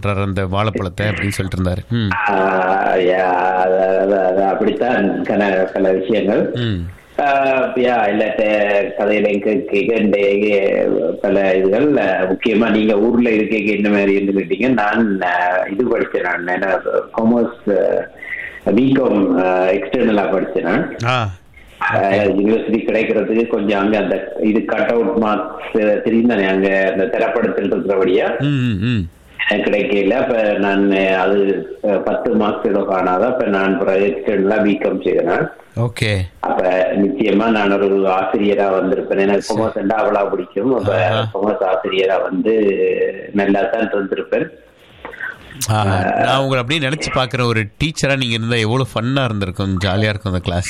பண்றாரு அந்த வாழைப்பழத்தை அப்படின்னு சொல்லிட்டு இருந்தாரு ம் ஆஹ் yeah, அது- அது- அது அப்படித்தான் கன பல விஷயங்கள் ம் ஆஹ் yeah, இல்லாட்ட கதையில கேட்க பல இதுகள் ஆஹ் முக்கியமா நீங்க ஊர்ல இருக்க என்ன மாதிரி இருந்து கேட்டீங்க நான் ஆஹ் இது படிச்சேன் நான் என்ன காமர்ஸ் பிகாம் எக்ஸ்டர்னலா படிச்சேன் நான் ஆ யூனிவர்சிட்டி கிடைக்கிறதுக்கு கொஞ்சம் அங்க அந்த இது கட் அவுட் மார்க்ஸ் தெரியும் தானே அங்க அந்த திரைப்படத்தில் இருக்கிறபடியா ம் ம், ம் எனக்கு கிடைக்கல அப்ப நான் அது அஹ், பத்து மார்க்ஸ் ஏதோ காணாத அப்ப நான் எக்ஸ்டர்னலா பிகாம் செய்தேன் ஓகே அப்ப நிச்சயமா நான் ஒரு ஆசிரியரா வந்திருப்பேன் எனக்கு கொமர்ஸ் ரெண்டாவளா பிடிக்கும் அப்ப ஆஹா. கொமர்ஸ் ஆசிரியரா வந்து நல்லா தான் இருந்திருப்பேன் ஆ, நான் உங்களை அப்படியே நினைச்சு பார்க்குற ஒரு டீச்சரா நீங்க இருந்தா எவ்வளவு ஃபன்னா இருந்திருக்கும் ஜாலியா இருக்கும் அந்த கிளாஸ்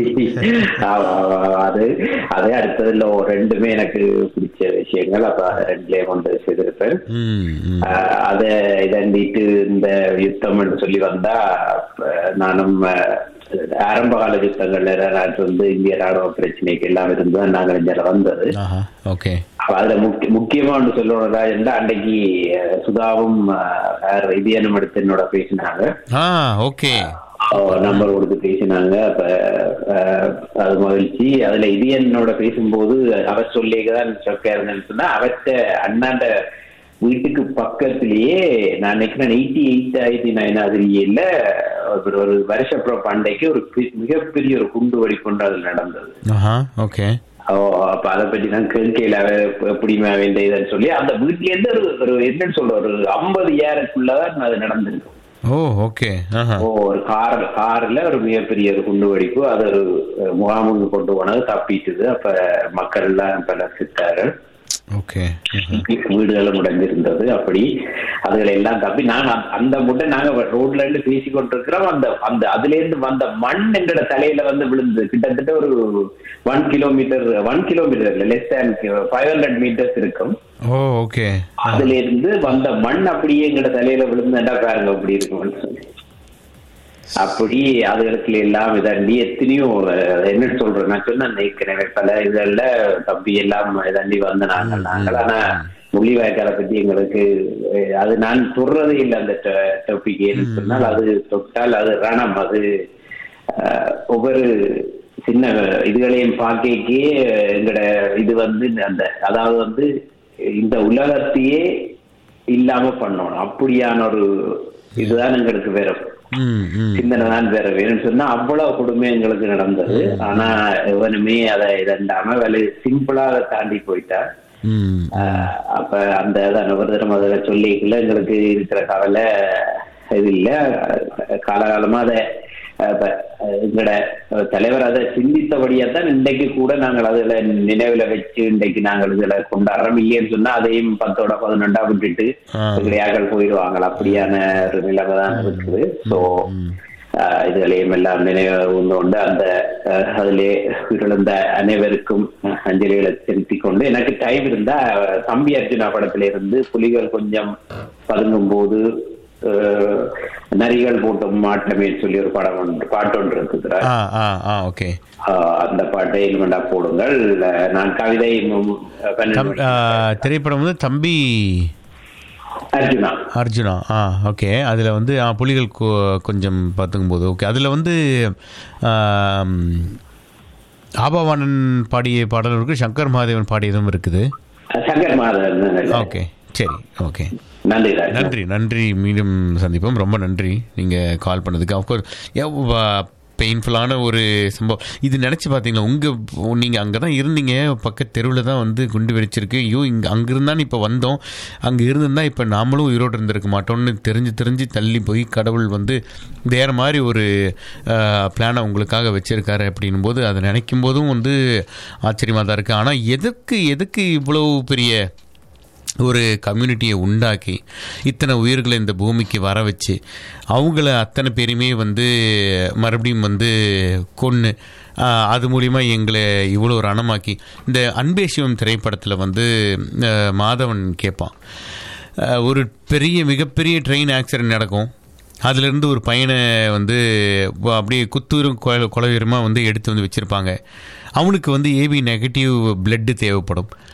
ஆமா, ஆமா, அது அதே அடுத்ததுல ஒரு ரெண்டுமே எனக்கு பிடிச்ச விஷயங்கள் அப்ப அதை ரெண்டுலயே கொண்டு செய்திருப்பேன் ம் ம் ஆஹ் அத இதண்டிட்டு இந்த யுத்தம்னு சொல்லி வந்தா அப்ப நானும் ஆஹ், ஆரம்ப கால யுத்தங்கள்ல நான் வந்து இந்திய ராணுவ பிரச்சனைக்கு எல்லாம் இருந்து தான் நாங்கள் இந்தியால வந்தது ஆஹா ஓகே அப்ப அதுல முக்கிய முக்கியமா ஒன்று சொல்லணும்டா இருந்தா அன்னைக்கு ஆஹ், சுதாவும் ஆஹ், இதயனும் எடுத்து என்னோட பேசினாங்க ஆ ஓகே நம்பர் கொடுத்து பேசினாங்க அப்ப ஆஹ், அது மகிழ்ச்சி அதுல இது என்னோட பேசும்போது அவர் சொல்லிதான் சொக்கா இருந்தேன்னு சொன்னா அவர்கிட்ட அண்ணாண்ட வீட்டுக்கு பக்கத்திலேயே நான் நினைக்கிறேன் எயிட்டி எயிட் ஆயிரத்தி நைன் அதிரியில ஒரு ஒரு வருஷப்புறம் பண்டைக்கு ஒரு பி- மிகப்பெரிய ஒரு குண்டு வெடிப்புண்டு அதுல நடந்தது ஆஹா ஓகே ஓ அப்ப அதை பத்தி தான் கேட்கையில எப்படிமா வேண்டியதுன்னு சொல்லி அந்த வீட்ல இருந்து ஒரு ஒரு என்னன்னு சொல்ற ஒரு ஐம்பது ஏருக்குள்ளதான் அது நடந்திருக்கும் ஓ ஓகே ஆஹா ஓ ஒரு கார் கார்ல ஒரு மிகப்பெரிய ஒரு குண்டு வெடிப்பு அது ஒரு அஹ், முகாமுக்கு கொண்டு போனது தப்பிட்டுது அப்ப மக்கள் எல்லாம் பல சித்தார்கள் ஓகே வீடுகளும் உடைஞ்சிருந்தது அப்படி அதுகளை எல்லாம் தப்பி நாங்க அந்த- அந்த முட்டை நாங்க ரோட்ல இருந்து பேசி கொண்டிருக்கிறோம் அந்த அந்த அதுல இருந்து வந்த மண் எங்கட தலையில வந்து விழுந்து கிட்டத்தட்ட ஒரு one kilometre one kilometre less than five hundred metres இருக்கும் ஓ ஓகே அதுல இருந்து வந்த மண் அப்படியே எங்கட தலையில விழுந்துட்டா பாருங்க அப்படி இருக்கும்னு சொல்லி அப்படி அதுகளுக்கு எல்லாம் இதாண்டி எத்தனையோ அஹ், என்ன சொல்றேன் நான் சொன்ன ஏற்கனவே பல இதழ்ல தப்பி எல்லாம் இதாண்டி வந்த நாங்கள் நாங்கள் ஆனா முள்ளிவாய்க்காலை பத்தி எங்களுக்கு அஹ், அது நான் சொல்றதே இல்லை அந்த டாபிக் ஏன்னு சொன்னால் அது தொட்டால் அது ரணம் அது அஹ், ஒவ்வொரு சின்ன இதுகளையும் பார்க்கே எங்கட இது வந்து அந்த அதாவது வந்து இந்த உலகத்தையே இல்லாம பண்ணணும் அப்படியான ஒரு இதுதான் எங்களுக்கு வேற ம் ம் சிந்தனை தான் வேற வேணும்னு சொன்னா அவ்வளவு கொடுமை எங்களுக்கு நடந்தது ஆனா எவனுமே அதை இதண்டாம வேலை சிம்பிளா அதை தாண்டி போயிட்டா ம் ஆஹ் அப்ப அந்த அதான் ஒரு தரம் அதில் சொல்லிக்கல எங்களுக்கு இருக்கிற கவலை இது இல்ல காலகாலமா அதை அஹ், இப்ப, அஹ், எங்கட தலைவர் அதை சிந்தித்தபடியா தான் இன்றைக்கு கூட நாங்கள் அதுல நினைவுல வச்சு இன்றைக்கு நாங்கள் இதுல கொண்டாடுறோம் இல்லைன்னு சொன்னா அதையும் பத்தோட பதினொண்டா விட்டுட்டு ஆ. எங்கடையாக்கள் போயிடுவாங்க அப்படியான ஒரு நிலைமை தான் இருக்குது சோ இதுகளையும் எல்லாம் நினைவு கொண்டு அந்த அஹ், அதிலே உயிரிழந்த அனைவருக்கும் அஹ், அஞ்சலிகளை செலுத்திக் கொண்டு எனக்கு டைம் இருந்தா அஹ், தம்பி அர்ஜுனா படத்துல இருந்து புலிகள் கொஞ்சம் பதுங்கும் போது அஹ், நரிகள் போட்டும் மாட்டமே சொல்லி ஒரு படம் ஒன்று பாட்டு ஒன்று இருக்குது ஆ ஆ ஆ ஓகே ஆஹ் அந்த பாட்டை இனிமேண்டா போடுங்கள் அஹ், நான் கவிதை ம், பன்னெண்டு தம் ஆ, திரைப்படம் வந்து தம்பி அர்ஜுனா அர்ஜுனா ஆ ஓகே அதில் வந்து ஆ, புலிகள் கொ- கொஞ்சம் பார்த்துக்கும்போது ஓகே அதில் வந்து ஆம், ஆபாவாணன் பாடிய பாடலும் இருக்குது சங்கர் மகாதேவன் பாடியதும் இருக்குது சங்கர் மாதவன் ஓகே சரி ஓகே நன்றி ராஜ். நன்றி நன்றி மீண்டும் சந்திப்போம் ரொம்ப நன்றி நீங்கள் கால் பண்ணதுக்கு அஃப்கோர்ஸ் பெயின்ஃபுல்லான ஒரு சம்பவம் இது நினச்சி பார்த்தீங்களா உங்கள் நீங்கள் அங்கே தான் இருந்தீங்க பக்கத்து தெருவில் தான் வந்து குண்டு வெடிச்சிருக்கு ஐயோ இங்கே அங்கே இருந்தான்னு இப்போ வந்தோம் அங்கே இருந்திருந்தா இப்போ நாமளும் உயிரோடு இருந்திருக்க மாட்டோம்னு தெரிஞ்சு தெரிஞ்சு தள்ளி போய் கடவுள் வந்து வேற மாதிரி ஒரு பிளானை உங்களுக்காக வச்சிருக்காரு அப்படின்னும் போது அதை நினைக்கும் போதும் வந்து ஆச்சரியமாக தான் இருக்குது ஆனால் எதுக்கு எதுக்கு இவ்வளோ பெரிய ஒரு கம்யூனிட்டியை உண்டாக்கி இத்தனை உயிர்களை இந்த பூமிக்கு வர வச்சு அவங்கள அத்தனை பேருமே வந்து மறுபடியும் வந்து கொன்று அது மூலிமா எங்களை இவ்வளோ ரணமாக்கி இந்த அன்பே சிவம் திரைப்படத்தில் வந்து அஹ், மாதவன் கேட்பான் அஹ், ஒரு பெரிய மிகப்பெரிய ட்ரெயின் ஆக்சிடென்ட் நடக்கும் அதுலேருந்து ஒரு பையனை வந்து வ- அப்படியே குத்தூரும் கொல கொலவீரமாக வந்து எடுத்து வந்து வச்சுருப்பாங்க அவனுக்கு வந்து ஏபி நெகட்டிவ் பிளட்டு தேவைப்படும்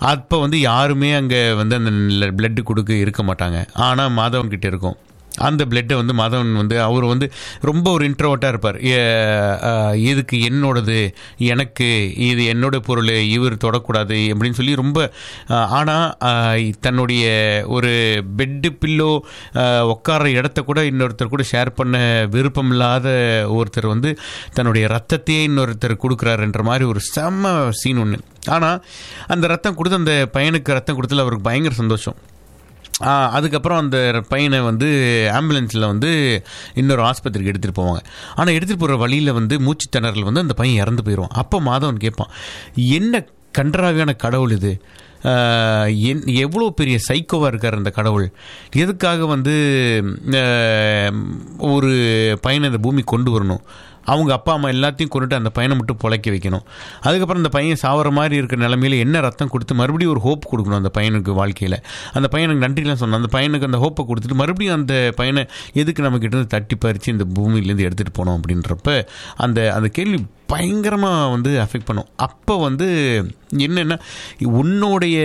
அப்போ வந்து யாருமே அங்கே வந்து அந்த பிளட்டு கொடுக்க இருக்க மாட்டாங்க ஆனால் மாதவன் கிட்ட இருக்கும் அந்த பிளட்டை வந்து மாதவன் வந்து அவர் வந்து ரொம்ப ஒரு இன்ட்ரோவர்ட்டாக இருப்பார் எ- அஹ், இதுக்கு என்னோடது எனக்கு இது என்னோட பொருள் இவர் தொடக்கூடாது அப்படின்னு சொல்லி ரொம்ப ஆனால் தன்னுடைய ஒரு பெட்டு பில்லோ உட்கார இடத்த கூட இன்னொருத்தர் கூட ஷேர் பண்ண விருப்பம் இல்லாத ஒருத்தர் வந்து தன்னுடைய ரத்தத்தையே இன்னொருத்தர் கொடுக்குறாருன்ற மாதிரி ஒரு செம்ம சீன் ஒன்று ஆனால் அந்த ரத்தம் கொடுத்து அந்த பையனுக்கு ரத்தம் கொடுத்ததுல அவருக்கு பயங்கர சந்தோஷம் ஆ, அதுக்கப்புறம் அந்த பையனை வந்து ஆம்புலன்ஸில் வந்து இன்னொரு ஆஸ்பத்திரிக்கு எடுத்துகிட்டு போவாங்க ஆனால் எடுத்துகிட்டு போகிற வழியில் வந்து மூச்சு திணறல் வந்து அந்த பையன் இறந்து போயிடுவான் அப்போ மாதவன் கேட்பான் என்ன கன்றாவியான கடவுள் இது ஆ, என் எவ்வளோ பெரிய சைக்கோவாக இருக்கார் அந்த கடவுள் எதுக்காக வந்து ஆ, ஒரு பையனை இந்த பூமி கொண்டு வரணும் அவங்க அப்பா அம்மா எல்லாத்தையும் கொண்டுட்டு அந்த பையனை மட்டும் பொழைக்க வைக்கணும் அதுக்கப்புறம் அந்த பையன் சாவர மாதிரி இருக்கிற நிலமையில என்ன ரத்தம் கொடுத்து மறுபடியும் ஒரு ஹோப் கொடுக்கணும் அந்த பையனுக்கு வாழ்க்கையில் அந்த பையனுக்கு நன்றிலாம் சொன்னான் அந்த பையனுக்கு அந்த ஹோப்பை கொடுத்துட்டு மறுபடியும் அந்த பையனை எதுக்கு நம்ம கிட்ட இருந்து தட்டி பறித்து இந்த பூமியிலேருந்து எடுத்துகிட்டு போனோம் அப்படின்றப்ப அந்த அந்த கேள்வி பயங்கரமாக வந்து அஃபெக்ட் பண்ணும் அப்போ வந்து என்னென்னா உன்னுடைய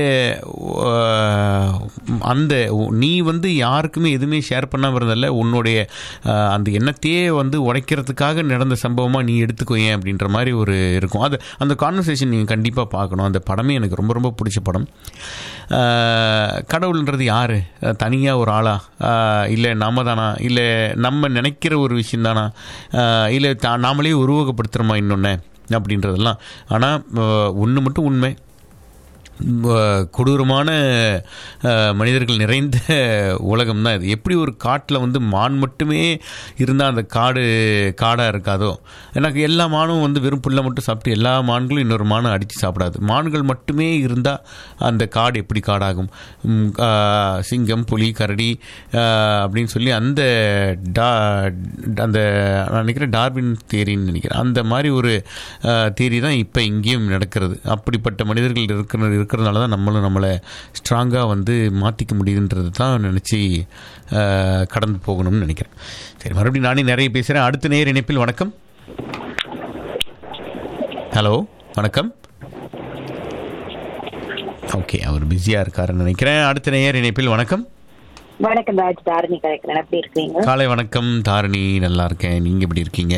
ஆஹ், அந்த நீ வந்து யாருக்குமே எதுவுமே ஷேர் பண்ணாமல் இருந்ததில்ல உன்னுடைய ஆஹ், அந்த எண்ணத்தையே வந்து உடைக்கிறதுக்காக நடந்த சம்பவமாக நீ எடுத்துக்கோ ஏன் அப்படின்ற மாதிரி ஒரு இருக்கும் அது அந்த கான்வர்சேஷன் நீங்கள் கண்டிப்பாக பார்க்கணும் அந்த படமே எனக்கு ரொம்ப ரொம்ப பிடிச்ச படம் ஆஹ், கடவுள்ன்றது யார் தனியாக ஒரு ஆளா இல்லை நாம தானா இல்லை நம்ம நினைக்கிற ஒரு விஷயம் தானா இல்லை தா நாமளே உருவகப்படுத்துகிறோமா இன்னொன்று அப்படின்றதெல்லாம் ஆனால் ஒன்று மட்டும் உண்மை அஹ், கொடூரமான அஹ், மனிதர்கள் நிறைந்த உலகம் தான் இது எப்படி ஒரு காட்டில் வந்து மான் மட்டுமே இருந்தால் அந்த காடு காடாக இருக்காதோ எனக்கு எல்லா மானும் வந்து வெறும் புல்லை மட்டும் சாப்பிட்டு எல்லா மான்களும் இன்னொரு மானை அடித்து சாப்பிடாது மான்கள் மட்டுமே இருந்தால் அந்த காடு எப்படி காடாகும் ம், அஹ், சிங்கம் புலி கரடி அஹ், அப்படின்னு சொல்லி அந்த டா அந்த நான் நினைக்கிறேன் டார்வின் தியரின்னு நினைக்கிறேன் அந்த மாதிரி ஒரு தியரி தான் இப்போ இங்கேயும் நடக்கிறது அப்படிப்பட்ட மனிதர்கள் இருக்கிற இருக்கிறதுனால தான் நம்மளும் நம்மளை ஸ்ட்ராங்காக வந்து மாற்றிக்க முடியுன்றது தான் நினச்சி கடந்து போகணும்னு நினைக்கிறேன் சரி மறுபடியும் நானே நிறைய பேசுகிறேன் அடுத்த நேர் இணைப்பில் வணக்கம் ஹலோ வணக்கம் ஓகே அவர் பிஸியாக இருக்காருன்னு நினைக்கிறேன் அடுத்த நேர் இணைப்பில் வணக்கம் வணக்கம் ராஜ் தாரணி கலைக்கிறேன் எப்படி இருக்கீங்க காலை வணக்கம் தாரணி நல்லா இருக்கேன் நீங்கள் எப்படி இருக்கீங்க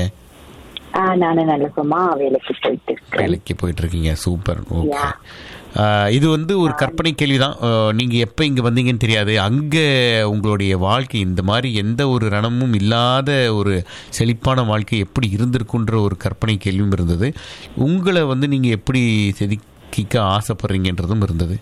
ஆ நானும் நல்ல சும்மா வேலைக்கு போயிட்டு இருக்கேன் வேலைக்கு போயிட்டு இருக்கீங்க சூப்பர் ஓகே Yeah. இது வந்து ஒரு கற்பனை கேள்வி தான் நீங்கள் எப்போ இங்கே வந்தீங்கன்னு தெரியாது அங்கே உங்களுடைய வாழ்க்கை இந்த மாதிரி எந்த ஒரு ரணமும் இல்லாத ஒரு செழிப்பான வாழ்க்கை எப்படி இருந்திருக்குன்ற ஒரு கற்பனை கேள்வியும் இருந்தது உங்களை வந்து நீங்கள் எப்படி செதுக்கிக்க ஆசைப்படுறீங்கன்றதும் இருந்தது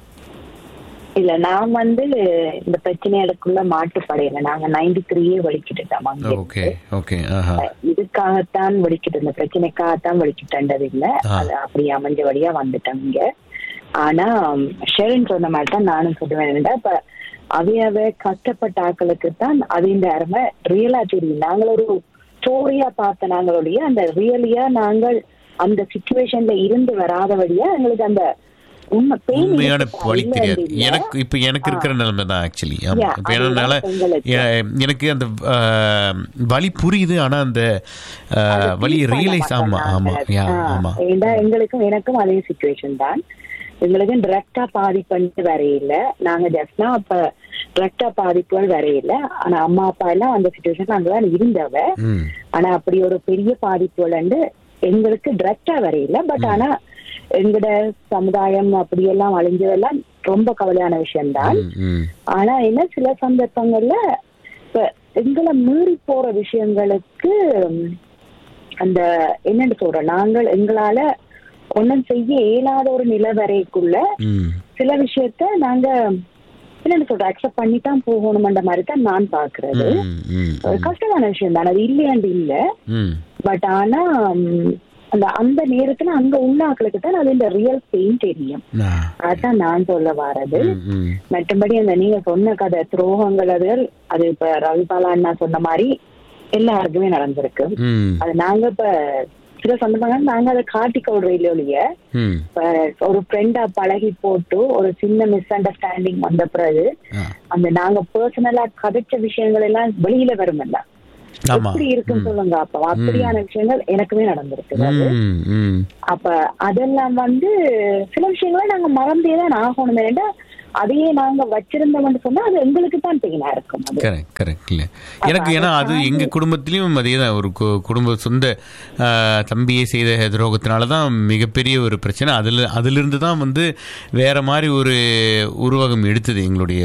இல்ல நான் வந்து இந்த பிரச்சனைகளுக்குள்ள மாட்டுப்படையில நாங்க நைன்டி த்ரீயே வலிக்கிட்டுட்டோம் அங்க ஓகே ஓகே ஆஹா இதுக்காகத்தான் வலிக்கிட்டு இந்த பிரச்சனைக்காகத்தான் வலிக்கிட்டது இல்ல ஆ. அது அப்படி அமைஞ்ச வழியா வந்துட்டோம் இங்க ஆனா ஷெரின் சொன்ன மாதிரி தான் நானும் சொல்லுவேன் என்னடா இப்ப அவையவ கஷ்டப்பட்ட ஆக்களுக்கு தான் அதின் அருமை ரியலா தெரியும் நாங்கள் ஒரு ஸ்டோரியா பார்த்த நாங்களுடைய அந்த ரியலியா நாங்கள் அந்த சுச்சுவேஷன்ல இருந்து வராதபடியா எங்களுக்கு அந்த உண்மை pain உண்மையான இருக்கு. வழி இல்ல தெரியாது இல்ல. எனக்கு இப்போ எனக்கு இருக்கிற நிலைமை தான் ஆக்சுவலி ஆமாம் Yeah, இப்போ என்னால அதுதான் உங்களுக்கு. எ- எனக்கு அந்த அஹ், வலி புரியுது ஆனால் அந்த அஹ், அதை வலி feel பண்ண ரியலைஸ் ஆமாம் மாட்டோம் ஆமாம் நாங்க. யா ஆ, ஆமாம் ஏண்டா எங்களுக்கும் எனக்கும் அதே சுச்சுவேஷன் தான் எங்களுக்கும் டிரெக்டா பாதிப்பு வரையில நாங்க ஜஸ்ட்னா அப்ப டிரெக்டா பாதிப்புகள் வரையில ஆனா அம்மா அப்பா எல்லாம் அந்த சுச்சுவேஷன்ல அங்கதான் இருந்தவ ம் ஆனா அப்படி ஒரு பெரிய பாதிப்புகள் வந்து எங்களுக்கு டிரெக்டா வரையில பட் ஆனா எங்கட சமுதாயம் அப்படியெல்லாம் அழிஞ்சதெல்லாம் ரொம்ப கவலையான விஷயம்தான் ம், ம் ஆனா என்ன சில சந்தர்ப்பங்கள்ல இப்ப எங்களை மீறி போற விஷயங்களுக்கு ம், அந்த என்னன்னு சொல்றோம் நாங்கள் எங்களால ஒண்ணும் செய்ய இயலாத ஒரு நிலை வரைக்குள்ள ம் சில விஷயத்த நாங்க என்னன்னு சொல்றோம் அக்செப்ட் பண்ணித்தான் போகணும்ன்ற மாதிரி தான் நான் பாக்குறது ம், ம், ஒரு கஷ்டமான விஷயம் தான் அது இல்லையாண்டு இல்ல ம் பட் ஆனா ம், அந்த அந்த நேரத்துல அங்க உள்ள ஆக்களுக்கு தான் அது இந்த ரியல் பெயின் தெரியும் ஆ. அதான் நான் சொல்ல வாரது ம், ம் மற்றபடி அந்த நீங்க சொன்ன கதை துரோகங்கள் அது அது இப்ப ரவிபாலா அண்ணா சொன்ன மாதிரி எல்லாருக்குமே நடந்திருக்கு ம் அது நாங்க இப்ப சில சந்தர்ப்பங்கள் நாங்க அதை காட்டிக்க விடுற இல்லையொழிய ம் இப்ப ஒரு ஃப்ரெண்டா பழகி போட்டு ஒரு சின்ன மிஸ் அண்டர்ஸ்டாண்டிங் வந்த பிறகு ஆ. அந்த நாங்க பர்சனலா கதைச்ச விஷயங்கள் எல்லாம் வெளியில வருமல்ல ஆமா. எப்படி இருக்குன்னு சொல்லுங்க அப்ப அப்படியான விஷயங்கள் எனக்குமே நடந்திருக்கு ம் ம் அப்ப அதெல்லாம் வந்து சில விஷயங்களை நாங்க மறந்தே தான் ஆகணும் ஏன்னா அதையே நாங்க வச்சிருந்தோம்னு சொன்னா அது எங்களுக்கு தான் பெயினா இருக்கும் அது கரெக்ட் கரெக்ட் இல்லை எனக்கு ஏன்னா அது எங்க குடும்பத்திலயும் அதே தான் ஒரு கு- குடும்ப சொந்த ஆ, தம்பியே செய்த துரோகத்தினால தான் மிகப்பெரிய ஒரு பிரச்சனை அதில் அதிலிருந்து தான் வந்து வேற மாதிரி ஒரு உருவகம் எடுத்தது எங்களுடைய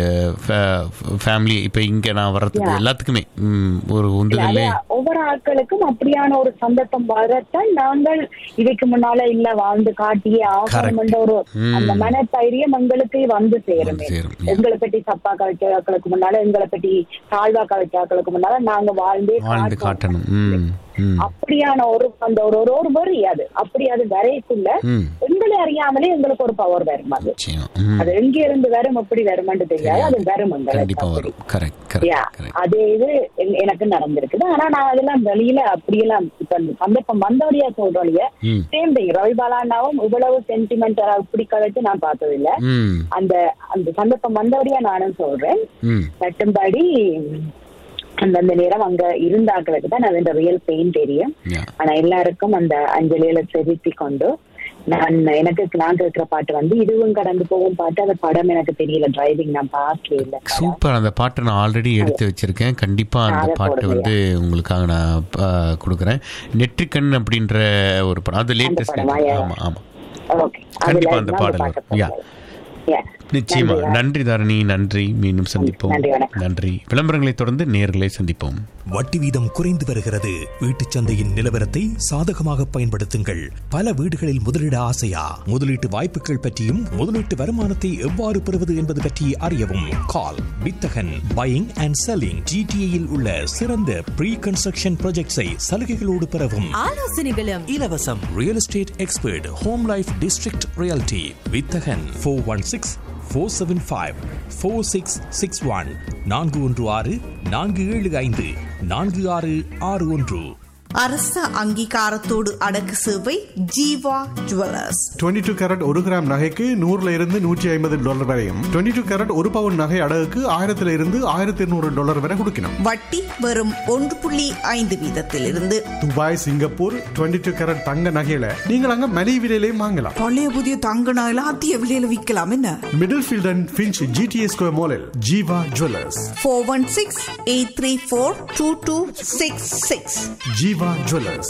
ஃபேமிலி இப்போ இங்கே நான் வர்றதுக்கு எல்லாத்துக்குமே ம், ஒரு உந்துதலே அது ஒவ்வொரு ஆட்களுக்கும் அப்படியான ஒரு சந்தர்ப்பம் வரத்தான் நாங்கள் இதுக்கு முன்னால இல்ல வாழ்ந்து காட்டியே ஆகணும்ன்ற ஒரு அந்த மனதைரியம் எங்களுக்கு வந்து சேருமே சேரும். எங்களை பற்றி தப்பா கழிச்ச ஆட்களுக்கு முன்னால எங்களை பற்றி தாழ்வா கழிச்ச ஆட்களுக்கு முன்னால நாங்க வாழ்ந்தே வாழ்ந்து காட்டணும். காட்டணும் ம் ம் அப்படியான ஒரு அந்த ஒரு ஒரு ஒரு வரி அது அப்படி அது வரைக்குள்ள ம் எங்களை அறியாமலே எங்களுக்கு ஒரு பவர் வரும் அது நிச்சயம் ம் அது எங்க இருந்து வரும் எப்படி வருமானு தெரியாது அது வரும் கண்டிப்பா எங்களுக்கு வரும் கரெக்ட் Yeah, கரெக்ட் கரெக்ட் அதே இது என்- எனக்கு நடந்திருக்குது ஆனா நான் அதெல்லாம் வெளியில அப்படியெல்லாம் இப்ப இந்த சந்தர்ப்பம் வந்தவரையா சொல்றோம் ம் சேம் திங் ரவி பாலானாவும் இவ்வளவு சென்டிமெண்டலா இப்படி கழிச்சு நான் பார்த்ததில்ல ம் அந்த அந்த சந்தர்ப்பம் வந்தவரையா நானும் சொல்றேன் ம் மற்றும்படி அந்தந்த நேரம் அங்க இருந்தாக்களுக்கு தான் அது ரியல் பெயின் தெரியும் யா ஆனா எல்லாருக்கும் அந்த அஞ்சலியில செலுத்தி கொண்டு நான் எனக்கு நான் கேட்கிற பாட்டு வந்து இதுவும் கடந்து போகும் பாட்டு அந்த படம் எனக்கு தெரியல டிரைவிங் நான் பார்க்கவே இல்லை சூப்பர் அந்த பாட்டை நான் ஆல்ரெடி எடுத்து வச்சிருக்கேன் கண்டிப்பா அந்த அதை பாட்டு போடுங்க. வந்து உங்களுக்காக நான் ஆ, கொடுக்குறேன் நெற்றிக்கண் அப்படின்ற ஒரு படம் அது லேட்டஸ்ட் படமா? Yeah. ஆமா ஆமா ஓகே கண்டிப்பா அந்த பாடல் வரும். Yeah. நிச்சயமா நன்றி தரணி நன்றி மீண்டும் சந்திப்போம் நன்றி, வணக்கம். நன்றி விளம்பரங்களை தொடர்ந்து நேர்களை சந்திப்போம் வட்டி வீதம் குறைந்து வருகிறது வீட்டுச் சந்தையின் நிலவரத்தை சாதகமாக பயன்படுத்துங்கள் பல வீடுகளில் முதலீட ஆசையா முதலீட்டு வாய்ப்புகள் பற்றியும் முதலீட்டு வருமானத்தை எவ்வாறு பெறுவது என்பது பற்றி அறியவும் கால் வித்தகன் பையிங் அண்ட் செல்லிங் ஜிடிஏயில் உள்ள சிறந்த ப்ரீ கன்ஸ்ட்ரக்ஷன் ப்ராஜெக்ட்ஸை சலுகைகளோடு பெறவும் ஆலோசனைகளும் இலவசம் real estate expert home life district reality வித்தகன் four one six four seven five four six six one நான்கு ஒன்று ஆறு நான்கு ஏழு ஐந்து நான்கு ஆறு ஆறு ஒன்று அரச அங்கீகாரத்தோடு அடக்கு சேவை ஜீவா ஜுவல்லர்ஸ் 22 டூ கேரட் ஒரு கிராம் நகைக்கு நூறுல இருந்து நூற்றி ஐம்பது டாலர் வரையும் 22 டூ கேரட் ஒரு பவுன் நகை அடகுக்கு ஆயிரத்துல இருந்து ஆயிரத்தி இருநூறு டாலர் வரை கொடுக்கணும் வட்டி வெறும் ஒன்று புள்ளி ஐந்து வீதத்திலிருந்து துபாய் சிங்கப்பூர் 22 டூ கேரட் தங்க நகையில நீங்கள் அங்க மலிவு விலையிலையும் வாங்கலாம் பழைய புதிய தங்க நகையில அதிக விலையில விற்கலாம் என்ன Middlefield and Finch GTS square மாலில் Jeeva jewellers four one six eight three four two two six six Jeeva jewellers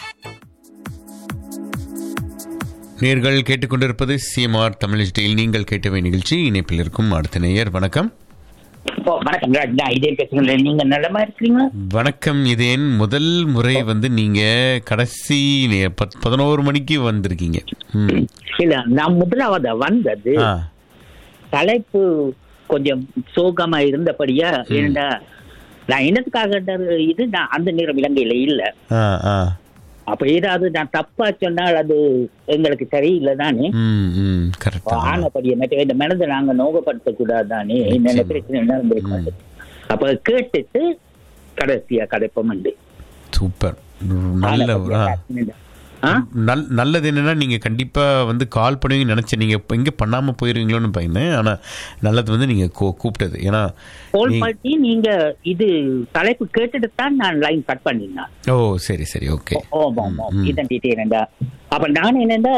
நேர்கள் கேட்டுக்கொண்டிருப்பது சிஎம்ஆர் தமிழ் ஸ்டைல் நீங்கள் கேட்டவை நிகழ்ச்சி இணைப்பில் இருக்கும் அடுத்த நேயர் வணக்கம் ஓ, வணக்கம் ராஜ் நான் இதே பேசுகிறேன் நீங்க நலமா இருக்கிறீங்களா வணக்கம் இது என் முதல் முறை வந்து நீங்க கடைசி நே- பத்- பதினோரு மணிக்கு வந்திருக்கீங்க ம். இல்ல நான் முதலாவது வந்தது ஆ தலைப்பு கொஞ்சம் சோகமா இருந்தபடியா ஏண்டா நான் என்னத்துக்காக இது நான் அந்த நேரம் இலங்கையில இல்ல ஆ ஆ அப்ப ஏதாவது நான் தப்பா சொன்னால் அது எங்களுக்கு சரியில்லை தானே ம் ம் கரெக்ட் ஆனபடியே மற்ற இந்த மனதை நாங்க நோகப்படுத்த கூடாது தானே என்னென்ன பிரச்சனை நடந்திருக்காது அப்ப கேட்டுட்டு கடைசியா கடைப்பம் உண்டு சூப்பர் நல்ல ஒரு- ஆ. ஆ? நல் நல்லது என்னன்னா நீங்க கண்டிப்பா வந்து கால் பண்ணுவீங்கன்னு நினைச்சேன் நீங்க இப்ப எங்க பண்ணாம போயிருவீங்களோன்னு பயந்தேன் ஆனா நல்லது வந்து நீங்க கூ- கூப்பிட்டது ஏன்னா போல் நீ- பண்ணி நீங்க இது தலைப்பு கேட்டுட்டு தான் நான் லைன் கட் பண்ணிருந்தேன் ஓ சரி சரி ஓகே ஆமா ஆமா இதன் டீட்டெயில் அப்ப நான் என்னண்டா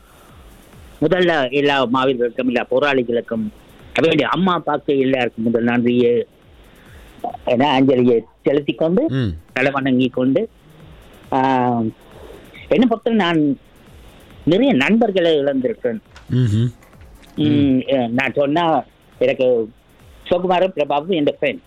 முதல்ல எல்லா மாவீரர்களுக்கும் எல்லா போராளிகளுக்கும் அவருடைய அம்மா அப்பாக்கு எல்லாருக்கும் முதல் நன்றியை ஏன்னா அஞ்சலியை செலுத்தி கொண்டு ம் தலை வணங்கி கொண்டு ஆஹ், என்னை பொறுத்த நான் நிறைய நண்பர்களை இழந்திருக்கேன் ம்ஹும். ம், அஹ், நான் சொன்னா எனக்கு சுகுமாரும் பிரபாவும் என் ஃப்ரெண்ட்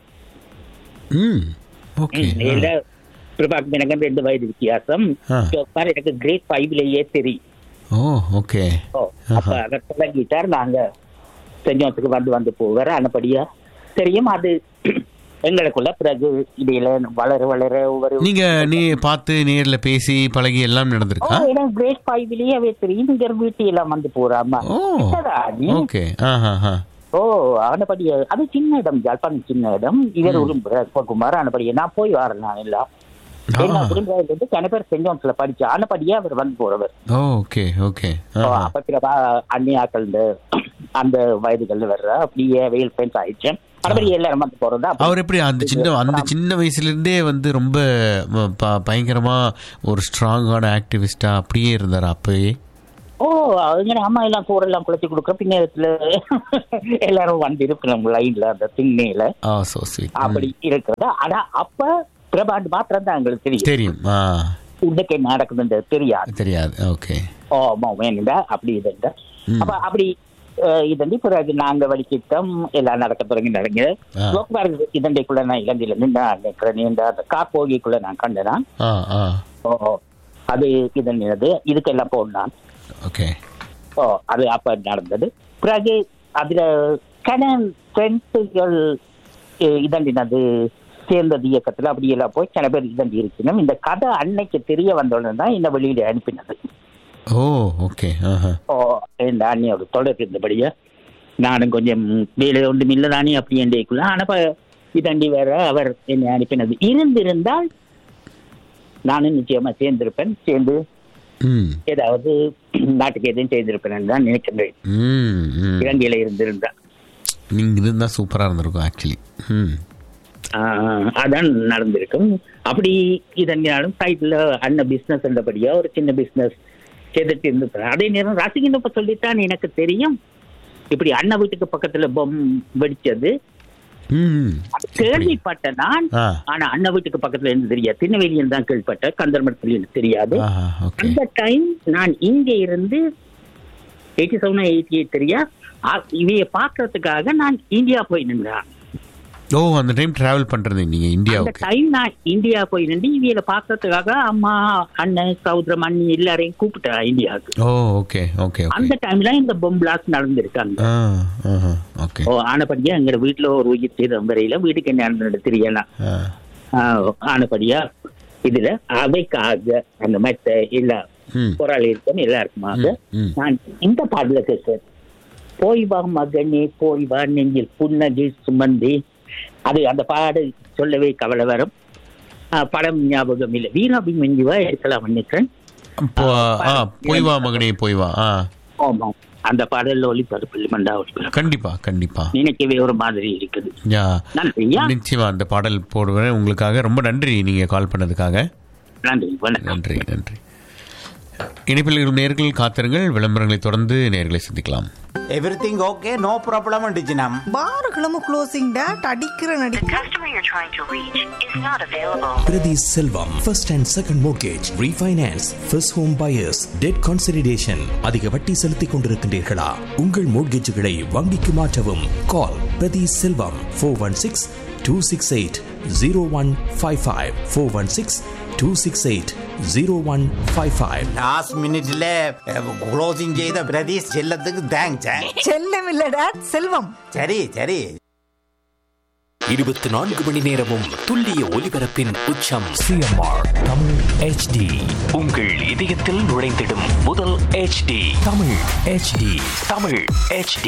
ம் ஓகே இல்ல பிரபாக்கு எனக்கு ரெண்டு வயது வித்தியாசம் ஆ. சுகுமார் எனக்கு கிரேட் ஃபைவ்லயே தெரியும் ஓ ஓகே ஓ, அப்ப அதை தொடங்கிட்டார் நாங்க செஞ்சோத்துக்கு வந்து வந்து போவார் அனப்படியா தெரியும் அது எங்களுக்குள்ள பிறகு இடையில வளர வளர ஒவ்வொரு நீங்க நீ பார்த்து நேர்ல பேசி பழகி எல்லாம் ஓ நடந்திருக்கா எனக்கு கிரேட் ஃபைவ்லயே அவே தெரியும் இங்க வீட்டிலாம் வந்து போறாமா ஓ கிட்டதா நீ? ஓகே ஆஹா ஆஹா ஓ ஆனபடியா அது சின்ன இடம் ஜாழ்ப்பாணம் சின்ன இடம் இவர் ஒரு குமார் ஆனபடியா நான் போய் வரேன் நான் எல்லாம் எங்க குடும்பத்துல இருந்து கன பேர் செஞ்சோன்ஸ்ல படிச்சு ஆனபடியா அவர் வந்து போறவர் ஓ ஓகே ஓகே ஓ, ஆஹா அப்ப பிறகு அந்நியாக்கள் அந்த வயதுகள்ல வர்ற அப்படியே வெயில் ஃப்ரெண்ட்ஸ் ஆயிடுச்சேன் மறுபடி எல்லாரும் வந்து போறதா அவர் எப்படி அந்த சின்ன அந்த சின்ன வயசுல இருந்தே வந்து ரொம்ப ம- ப- பயங்கரமா ஒரு ஸ்ட்ராங்கான ஆக்டிவிஸ்டா அப்படியே இருந்தார் அப்பயே ஓ அவங்க அம்மா எல்லாம் சோறெல்லாம் குளிச்சு கொடுக்குற பின்னத்துல எல்லாரும் வந்து இருக்கிறோம் லைன்ல அந்த திண்ணையில ஆ சோ ஸ்வீட் அப்படி இருக்கிறது ஆனா அப்ப பிரபாண்ட் மாத்திரம் தான் எங்களுக்கு தெரியும் தெரியும் ஆ உனக்கு என்ன நடக்குதுன்றது தெரியாது தெரியாது ஓகே ஓ வேணுண்டா அப்படி இதுண்டா அப்ப அப்படி அஹ், இதண்டி பிறகு நாங்க வடிக்கிட்டோம் எல்லாம் நடக்க தொடங்கி நடங்க ஆ. லோக்பார்க் இதண்டைக்குள்ள நான் இலங்கையில நின்றா நிற்கிறேன் இந்த அந்த காப்போகிக்குள்ள நான் கண்டனா ஆ ஆ ஓ அது இதன்றது இதுக்கெல்லாம் போனான் ஓகே ஓ அது அப்ப நடந்தது பிறகு அதுல கடன் ஃப்ரெண்ட்ஸுகள் இதண்டினது சேர்ந்தது இயக்கத்துல அப்படி எல்லாம் போய் சில பேர் இதண்டி இருக்கணும் இந்த கதை அன்னைக்கு தெரிய வந்தோடனே தான் இந்த வெளியில அனுப்பினது ஓ ஓகே ஆஹா ஓ இந்த அண்ணியோட தொடர் இருந்தபடியா நானும் கொஞ்சம் வேலை ஒன்றும் இல்லதானே அப்படி என்றைக்குள்ள ஆனா இப்ப இதண்டி வேற அவர் என்னை அனுப்பினது இருந்திருந்தால் நானும் நிச்சயமா சேர்ந்திருப்பேன் சேர்ந்து ம் ஏதாவது நாட்டுக்கு எதுவும் செய்திருப்பேன் தான் நினைக்கின்றேன் ம் ம் இலங்கையில இருந்திருந்தா நீங்க இருந்தா சூப்பரா இருந்திருக்கும் ஆக்சுவலி ம் ஆஹ் அதான் நடந்திருக்கும் அப்படி இதனாலும் சைட்ல அண்ணன் பிசினஸ் என்றபடியா ஒரு சின்ன பிசினஸ் செய்துட்டு இருந்திருப்பேன் அதே நேரம் ரசிகனப்ப சொல்லித்தான் எனக்கு தெரியும் இப்படி அண்ணன் வீட்டுக்கு பக்கத்துல பொம் வெடிச்சது ம் கேள்விப்பட்ட நான் ஆ ஆனா அண்ணன் வீட்டுக்கு பக்கத்துல இருந்து தெரியாது திருநெல்வேலியில் தான் கேள்விப்பட்ட கந்தர்மடத்துல எனக்கு தெரியாது ஆஹா ஓகே அந்த டைம் நான் இங்க இருந்து எயிட்டி செவன் எயிட்டி எயிட் தெரியா ஆ- இவைய பாக்குறதுக்காக நான் இந்தியா போய் நின்றேன் ஓ அந்த டைம் டிராவல் பண்றது நீங்க அந்த இந்தியாவுக்கு டைம் நான் இந்தியா போய் நின்று இவையில பாக்குறதுக்காக அம்மா அண்ணன் சௌதரம் அண்ணி எல்லாரையும் கூப்பிட்டேன் இந்தியாவுக்கு ஓ ஓகே ஓகே ஓகே அந்த டைம்ல இந்த பொம் பிளாஸ்ட் நடந்திருக்காங்க ஆ ஆஹா ஓகே ஓ ஆனபடியா எங்க வீட்டுல ஒரு உயிர் சேதம் வரையில வீட்டுக்கு என்ன நடந்தது தெரியல ஆ ஆஹ் ஆனபடியா இதுல அவைக்காக அந்த மற்ற எல்லா ம் போராளி இருக்கும் எல்லாருக்குமாக ம், ம். நான் இந்த பாடல கேட்கிறேன் போய் வா மகனே போய் வா நெஞ்சில் புன்னகை சுமந்தி அது அந்த பாடு சொல்லவே கவலை வரும் ஆஹ் படம் ஞாபகம் இல்லை வீராபிமஞ்சுவா இருக்கலாம் நினைக்கிறேன் அப்போ ஆ போய் வா மகனே போய் வா ஆ ஆமாம் அந்த பாடல்ல ஒளிபரப்பு மண்டா ஒளிபரப்பு கண்டிப்பா கண்டிப்பா நினைக்கவே ஒரு மாதிரி இருக்குது யா நன்றியா நிச்சயமா அந்த பாடல் போடுவேன் உங்களுக்காக ரொம்ப நன்றி நீங்க கால் பண்ணதுக்காக நன்றி வணக்கம் நன்றி நன்றி இணைப்பில் இருக்கும் நேர்கள் காத்திருங்கள் விளம்பரங்களை தொடர்ந்து நேர்களை சந்திக்கலாம் எவ்ரிதிங் ஓகே நோ ப்ராப்ளம் டிஜினம் பாருகளும் க்ளோசிங் டேட் அடிக்கிற நடி customer you're trying to reach is not available. Priti Selvam, first and second mortgage, refinance, first home buyers, debt consolidation. அதிக வட்டி செலுத்திக் கொண்டிருக்கின்றீர்களா உங்கள் மோட்கேஜுகளை வங்கிக்கு மாற்றவும் call Prathi Selvam four one six two six eight zero one five five four one six two six eight zero one five five last மினிட்ல closing செய்த பிரதீஷ் செல்லத்துக்கு thanks செல்லம் இல்ல டேட் செல்வம் சரி சரி இருபத்தி நான்கு மணி நேரமும் துல்லிய ஒலிபரப்பின் உச்சம் சிஎம்ஆர் தமிழ் ஹெச்டி உங்கள் இதயத்தில் நுழைந்திடும் முதல் HD தமிழ் ஹெச்டி தமிழ் HD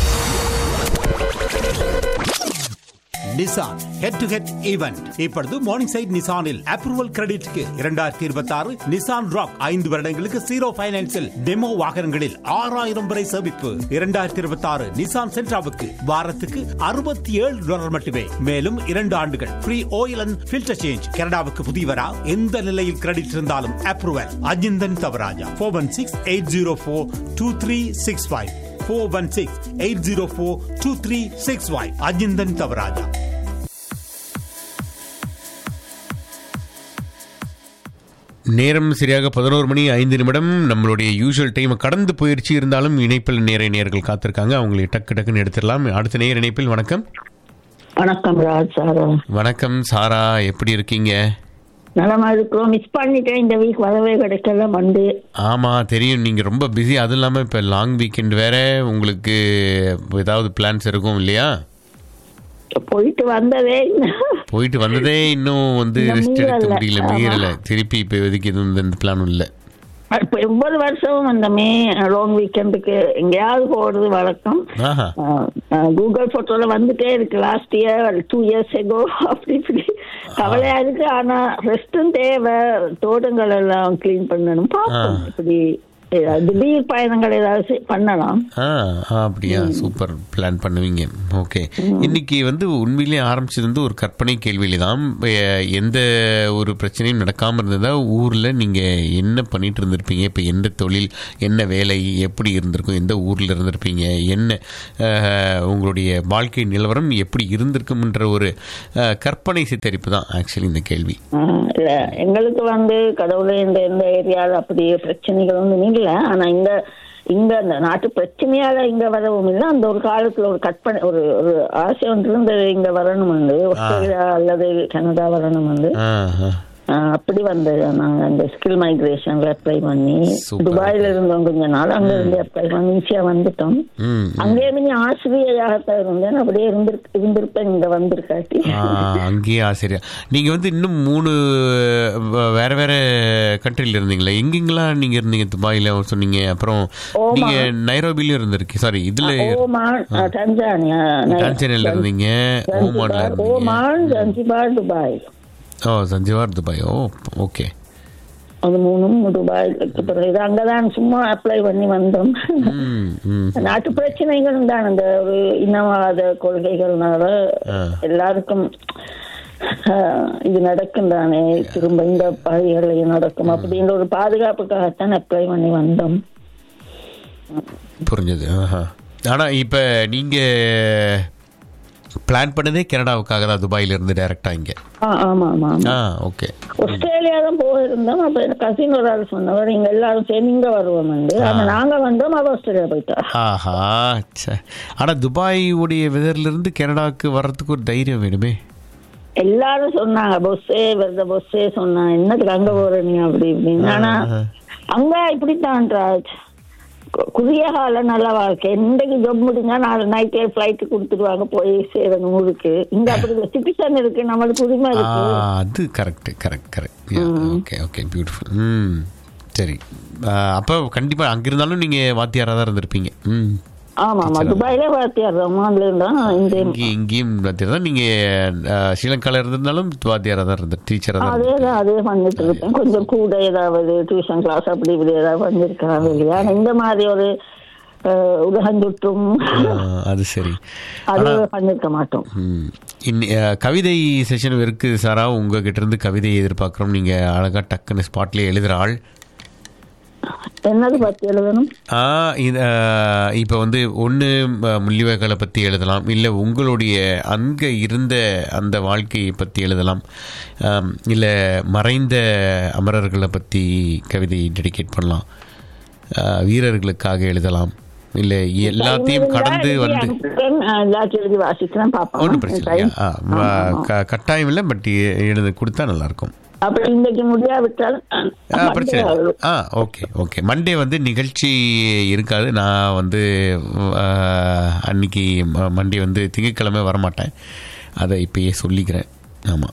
Nissan head to head event இப்பொழுது மார்னிங் சைட் நிசானில் அப்ரூவல் கிரெடிட்க்கு இரண்டாயிரத்தி இருபத்தி ஆறு நிசான் ராக் ஐந்து வருடங்களுக்கு ஜீரோ பைனான்சில் டெமோ வாகனங்களில் ஆறாயிரம் வரை சேமிப்பு இரண்டாயிரத்தி இருபத்தி ஆறு நிசான் சென்ட்ராவுக்கு வாரத்துக்கு அறுபத்தி ஏழு டாலர் மட்டுமே மேலும் இரண்டு ஆண்டுகள் free oil and filter change கனடாவுக்கு புதியவரா எந்த நிலையில் கிரெடிட் இருந்தாலும் approval Ajinthan Thavarajah four one six eight zero four two three six five four one six eight zero four two three six five Ajinthan Thavarajah நேரம் சரியாக பதினோரு மணி ஐந்து நிமிடம் நம்மளுடைய யூஷுவல் டைம் கடந்து போயிருச்சு இருந்தாலும் இணைப்பில் நேர நேர்கள் காத்திருக்காங்க அவங்களை டக்கு டக்குன்னு எடுத்துடலாம் அடுத்த நேர இணைப்பில் வணக்கம் வணக்கம் ராஜ் சார் வணக்கம் சாரா எப்படி இருக்கீங்க நலமா இருக்கிறோம் மிஸ் பண்ணிட்டேன் இந்த வீக் வரவே கிடைக்கல மண்டே ஆமா தெரியும் நீங்க ரொம்ப பிஸி அதுவும் இல்லாம இப்ப லாங் வீக்கெண்ட் வேற உங்களுக்கு ஏதாவது பிளான்ஸ் இருக்கும் இல்லையா போயிட்டு வந்ததே போயிட்டு வந்ததே இன்னும் வந்து இன்னும் ரெஸ்ட் எடுக்க மீறல. முடியல ஆமா. மீறல திருப்பி இப்ப எதுக்கு எதுவும் எந்த பிளானும் இல்ல இப்ப ஒவ்வொரு வருஷமும் அந்த மே லாங் வீக்கெண்டுக்கு எங்கேயாவது போறது வழக்கம் ஆஹா கூகுள் போட்டோல வந்துட்டே இருக்கு last year two years ago அப்படி இப்படி கவலையா இருக்கு ஆனா ரெஸ்டும் தேவை தோட்டங்கள் எல்லாம் கிளீன் பண்ணணும் பார்ப்போம் ஆ. இப்படி ஏதாவது திடீர் பயணங்கள் ஏதாவது செய்- பண்ணலாம் ஆ ஆ, அப்படியா சூப்பர் பிளான் பண்ணுவீங்க ஓகே இன்னைக்கு வந்து உண்மையிலேயே ஆரம்பிச்சது வந்து ஒரு கற்பனை கேள்வியில தான் எ- எந்த ஒரு பிரச்சனையும் நடக்காமல் இருந்ததா ஊரில் நீங்கள் என்ன பண்ணிட்டு இருந்திருப்பீங்க இப்போ எந்த தொழில் என்ன வேலை எப்படி இருந்திருக்கும் எந்த ஊரில் இருந்திருப்பீங்க என்ன அஹ், உங்களுடைய வாழ்க்கை நிலவரம் எப்படி இருந்திருக்கும்ன்ற ஒரு அஹ், கற்பனை சித்தரிப்பு தான் ஆக்சுவலி இந்த கேள்வி ஆஹ் இல்ல எங்களுக்கு வந்து கடவுளே இந்த இந்த ஏரியால அப்படி பிரச்சனைகள் ஒன்றும் இல்லை ஆனா இங்க இங்க அந்த நாட்டு பிரச்சனையால இங்க வரவும் இல்லை அந்த ஒரு காலத்துல ஒரு கற்பனை ஒரு ஒரு ஆசை ஒன்று இருந்தது இங்க வரணும் வந்து ஆஸ்திரேலியா அல்லது கனடா வரணும் வந்து ஆ ஆ ஆஹ் அப்படி வந்தது நாங்க அந்த ஸ்கில் மைக்ரேஷன்ல அப்ளை பண்ணி Super. துபாயில இருந்தோம் கொஞ்ச நாள் அங்க இருந்து அப்ளை பண்ணி ஈஸியா வந்துட்டோம் ம் அங்கேயே நீ ஆசிரியராகத்தான் இருந்தேன் அப்படியே இருந்திரு இருந்திருப்பேன் இங்க வந்திருக்காட்டி ஆ, அங்கேயே ஆசிரியர் நீங்க வந்து இன்னும் மூணு வ- வேற வேற கண்ட்ரில இருந்தீங்களா எங்கெங்கெல்லாம் நீங்க இருந்தீங்க துபாயில சொன்னீங்க அப்புறம் ஓமான். நீங்க நைரோபிலயும் இருந்திருக்கீங்க சாரி இதுல ஓமான் அஹ், தஞ்சானியா டான்சேனியால இருந்தீங்க ஓமான்ல ஜன்சிபார் இருந்தீங்க Oman Zanzibar Dubai oh Zanzibar Dubai oh okay அது மூணும் துபாய்க்கு பிறகு அங்கதான் சும்மா அப்ளை பண்ணி வந்தோம் ம் ம் நாட்டு பிரச்சனைகள் தான் அந்த ஒரு இனவாத கொள்கைகள்னால ஆ. எல்லாருக்கும் ஆஹ், இது நடக்கும் தானே திரும்ப இந்த பகுதிகளில் நடக்கும் அப்படின்ற ஒரு பாதுகாப்புக்காகத்தான் அப்ளை பண்ணி வந்தோம் புரிஞ்சது ஆஹா ஆனா இப்ப நீங்க பிளான் பண்ணதே கனடாவுக்காக தான் துபாயில இருந்து டைரக்டா இங்க ஆ, ஆமா ஆமா ஆமா ஆ ஓகே ஆஸ்திரேலியா தான் போயிருந்தோம் அப்ப எனக்கு கசின் ஒரு ஆள் சொன்னவர் இங்க எல்லாரும் சேர்ந்து இங்க வருவோம் வந்து ஆனா நாங்க வந்தோம் அவ ஆஸ்திரேலியா போயிட்டா ஆஹா ச்சே. ஆனா துபாய் உடைய வெதர்ல இருந்து கனடாக்கு வர்றதுக்கு ஒரு தைரியம் வேணுமே எல்லாரும் சொன்னாங்க பொஸ்ஸே வருத பொஸ்ஸே சொன்னாங்க என்னத்துக்கு அங்க போற நீ அப்படி இப்படின்னு ஆனா அங்க இப்படித்தான் ராஜ் கு- குறுகிய கால நல்ல வாழ்க்கை இன்றைக்கு ஜொப் முடிஞ்சா நாலு நைட்டே ஃபிளைட் கொடுத்துருவாங்க போய் சேரணும் ஊருக்கு இங்க அப்படி இல்லை சிட்டிசன் இருக்கு நம்மளுக்கு உரிமை ஆ, இருக்கு அது correct correct correct okay okay beautiful ம் சரி ஆ, அப்போ கண்டிப்பா அங்க இருந்தாலும் நீங்க வாத்தியாரா தான் இருந்திருப்பீங்க ம் ஆமா ஆமா துபாயிலே வாத்தியார் ரமான்ல இருந்தா இந்த இங்கே இங்கேயும் வாத்தியார் தான் நீங்க ஆ, ஸ்ரீலங்கால இருந்திருந்தாலும் வாத்தியாரா தான் இருந்த டீச்சரா தான் அதே தான் அதே பண்ணிட்டு இருப்பேன் கொஞ்சம் கூட ஏதாவது டியூஷன் கிளாஸ் அப்படி இப்படி ஏதாவது பண்ணிருக்கலாம் இல்லையா ஆனா இந்த மாதிரி ஒரு அஹ், உலகஞ்சுற்றும் ஆ, அது சரி அது பண்ணிருக்க மாட்டோம் ம். இன்னி- ஆ, கவிதை செஷன் இருக்குது சாரா உங்ககிட்ட இருந்து கவிதை எதிர்பார்க்குறோம் நீங்க அழகா டக்குன்னு ஸ்பாட்லேயே எழுதுற ஆள் என்னது பத்தி எழுதணும் ஆ இது இப்போ வந்து ஒன்று முள்ளிவாய்க்காலை பற்றி எழுதலாம் இல்லை உங்களுடைய அங்கே இருந்த அந்த வாழ்க்கையை பற்றி எழுதலாம் இல்லை மறைந்த அமரர்களை பற்றி கவிதை டெடிகேட் பண்ணலாம் ஆ, வீரர்களுக்காக எழுதலாம் இல்லை எல்லாத்தையும் கடந்து வந்து அனுப்புறேன், அஹ், எல்லாத்தையும் எழுதி வாசிக்கிறேன் பாப்போம் ஒன்றும் பிரச்சனை இல்லையா ஆ, ம- க- கட்டாயம் இல்லை பட் எழுத கொடுத்தா நல்லாயிருக்கும் அப்ப இன்னைக்கு முடியாவிட்டால் அஹ், ஆ பிரச்சனை Monday இல்லை. ஆ ஓகே ஓகே மண்டே வந்து நிகழ்ச்சி இருக்காது நான் வந்து ஆ, அன்னைக்கு ம- மண்டே வந்து திங்கட்கிழமை வரமாட்டேன் அதை இப்பயே சொல்லிக்கிறேன் ஆமாம்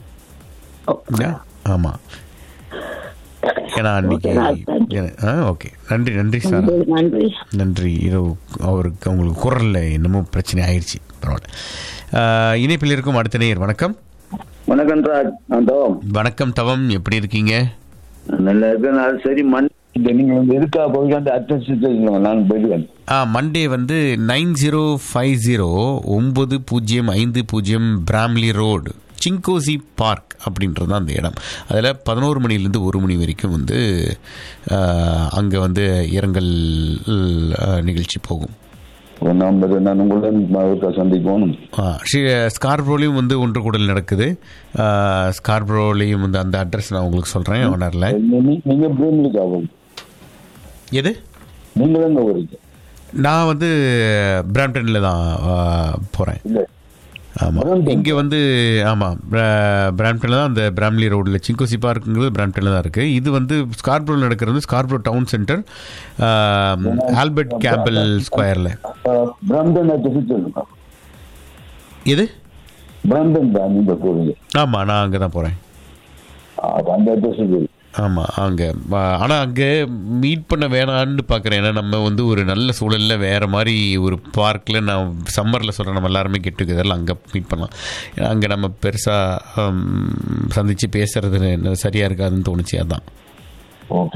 ஆமாம் ஏன்னா அன்னைக்கு ஏன்னா- ஆ ஓகே நன்றி நன்றி சார் நன்றி நன்றி இரவு அவருக்கு அவங்களுக்கு குரலில் என்னமோ பிரச்சனை ஆயிடுச்சு பரவாயில்ல ஆ, இணைப்பில் இருக்கும் அடுத்த நேயர் வணக்கம் வணக்கம் ராஜ் நான் தவம் வணக்கம் தவம் எப்படி இருக்கீங்க நல்லா இருக்கேன் அது சரி மண் இந்த நீங்க வந்து எதுக்காக போய் அந்த அட்ரஸ் நான் போயிடுவேன் ஆ மண்டே வந்து நைன் ஜீரோ ஃபைவ் ஜீரோ ஒம்பது பூஜ்ஜியம் ஐந்து பூஜ்ஜியம் பிராம்லி ரோடு சிங்கோசி பார்க் அப்படின்றது தான் அந்த இடம் அதில் பதினோரு மணிலேருந்து ஒரு மணி வரைக்கும் வந்து அங்கே வந்து இரங்கல் ஆ, நிகழ்ச்சி போகும் நான் நான் உங்களுடன் ஒருக்கா சந்திக்கணும் ஆ, ஸ்ரீ ஸ்கார்ப்ரோலையும் வந்து ஒன்று கூடல் நடக்குது ஆ, ஸ்கார்ப்ரோலையும் வந்து அந்த அட்ரஸ் நான் உங்களுக்கு சொல்கிறேன் ஓனரில் நீ- நீங்க பிரேமிலுக்கு ஆகும் எது நீங்க எங்க வரீங்க நான் வந்து பிராம்டனில் தான் போகிறேன் ஆமாம் இங்கே வந்து ஆமாம் பிராம்டனில் தான் அந்த பிராம்லி ரோடில் சிங்கோசி பார்க்குங்கிறது பிராம்டனில் தான் இருக்குது இது வந்து ஸ்கார்ப்ரோவில் நடக்கிறது வந்து Scarborough town centre Albert Campbell ஸ்கொயரில் பிரம்டன் அட்ரஸ் சொல்லுங்க எது பிரம்டன் தான் நீங்க போறீங்க ஆமாம் நான் அங்கே தான் போகிறேன் அப்ப அந்த அட்ரஸ் சொல்லு ஆமாம் அங்கே ஆனால் அங்கே மீட் பண்ண வேணான்னு பார்க்குறேன் ஏன்னா நம்ம வந்து ஒரு நல்ல சூழலில் வேறு மாதிரி ஒரு பார்க்கில் நான் சம்மரில் சொல்கிறேன் நம்ம எல்லாருமே கெட் டுகெதரில் அங்கே மீட் பண்ணலாம் ஏன்னா அங்கே நம்ம பெருசாக சந்தித்து பேசுறது சரியாக இருக்காதுன்னு தோணுச்சு அதான் ஓகே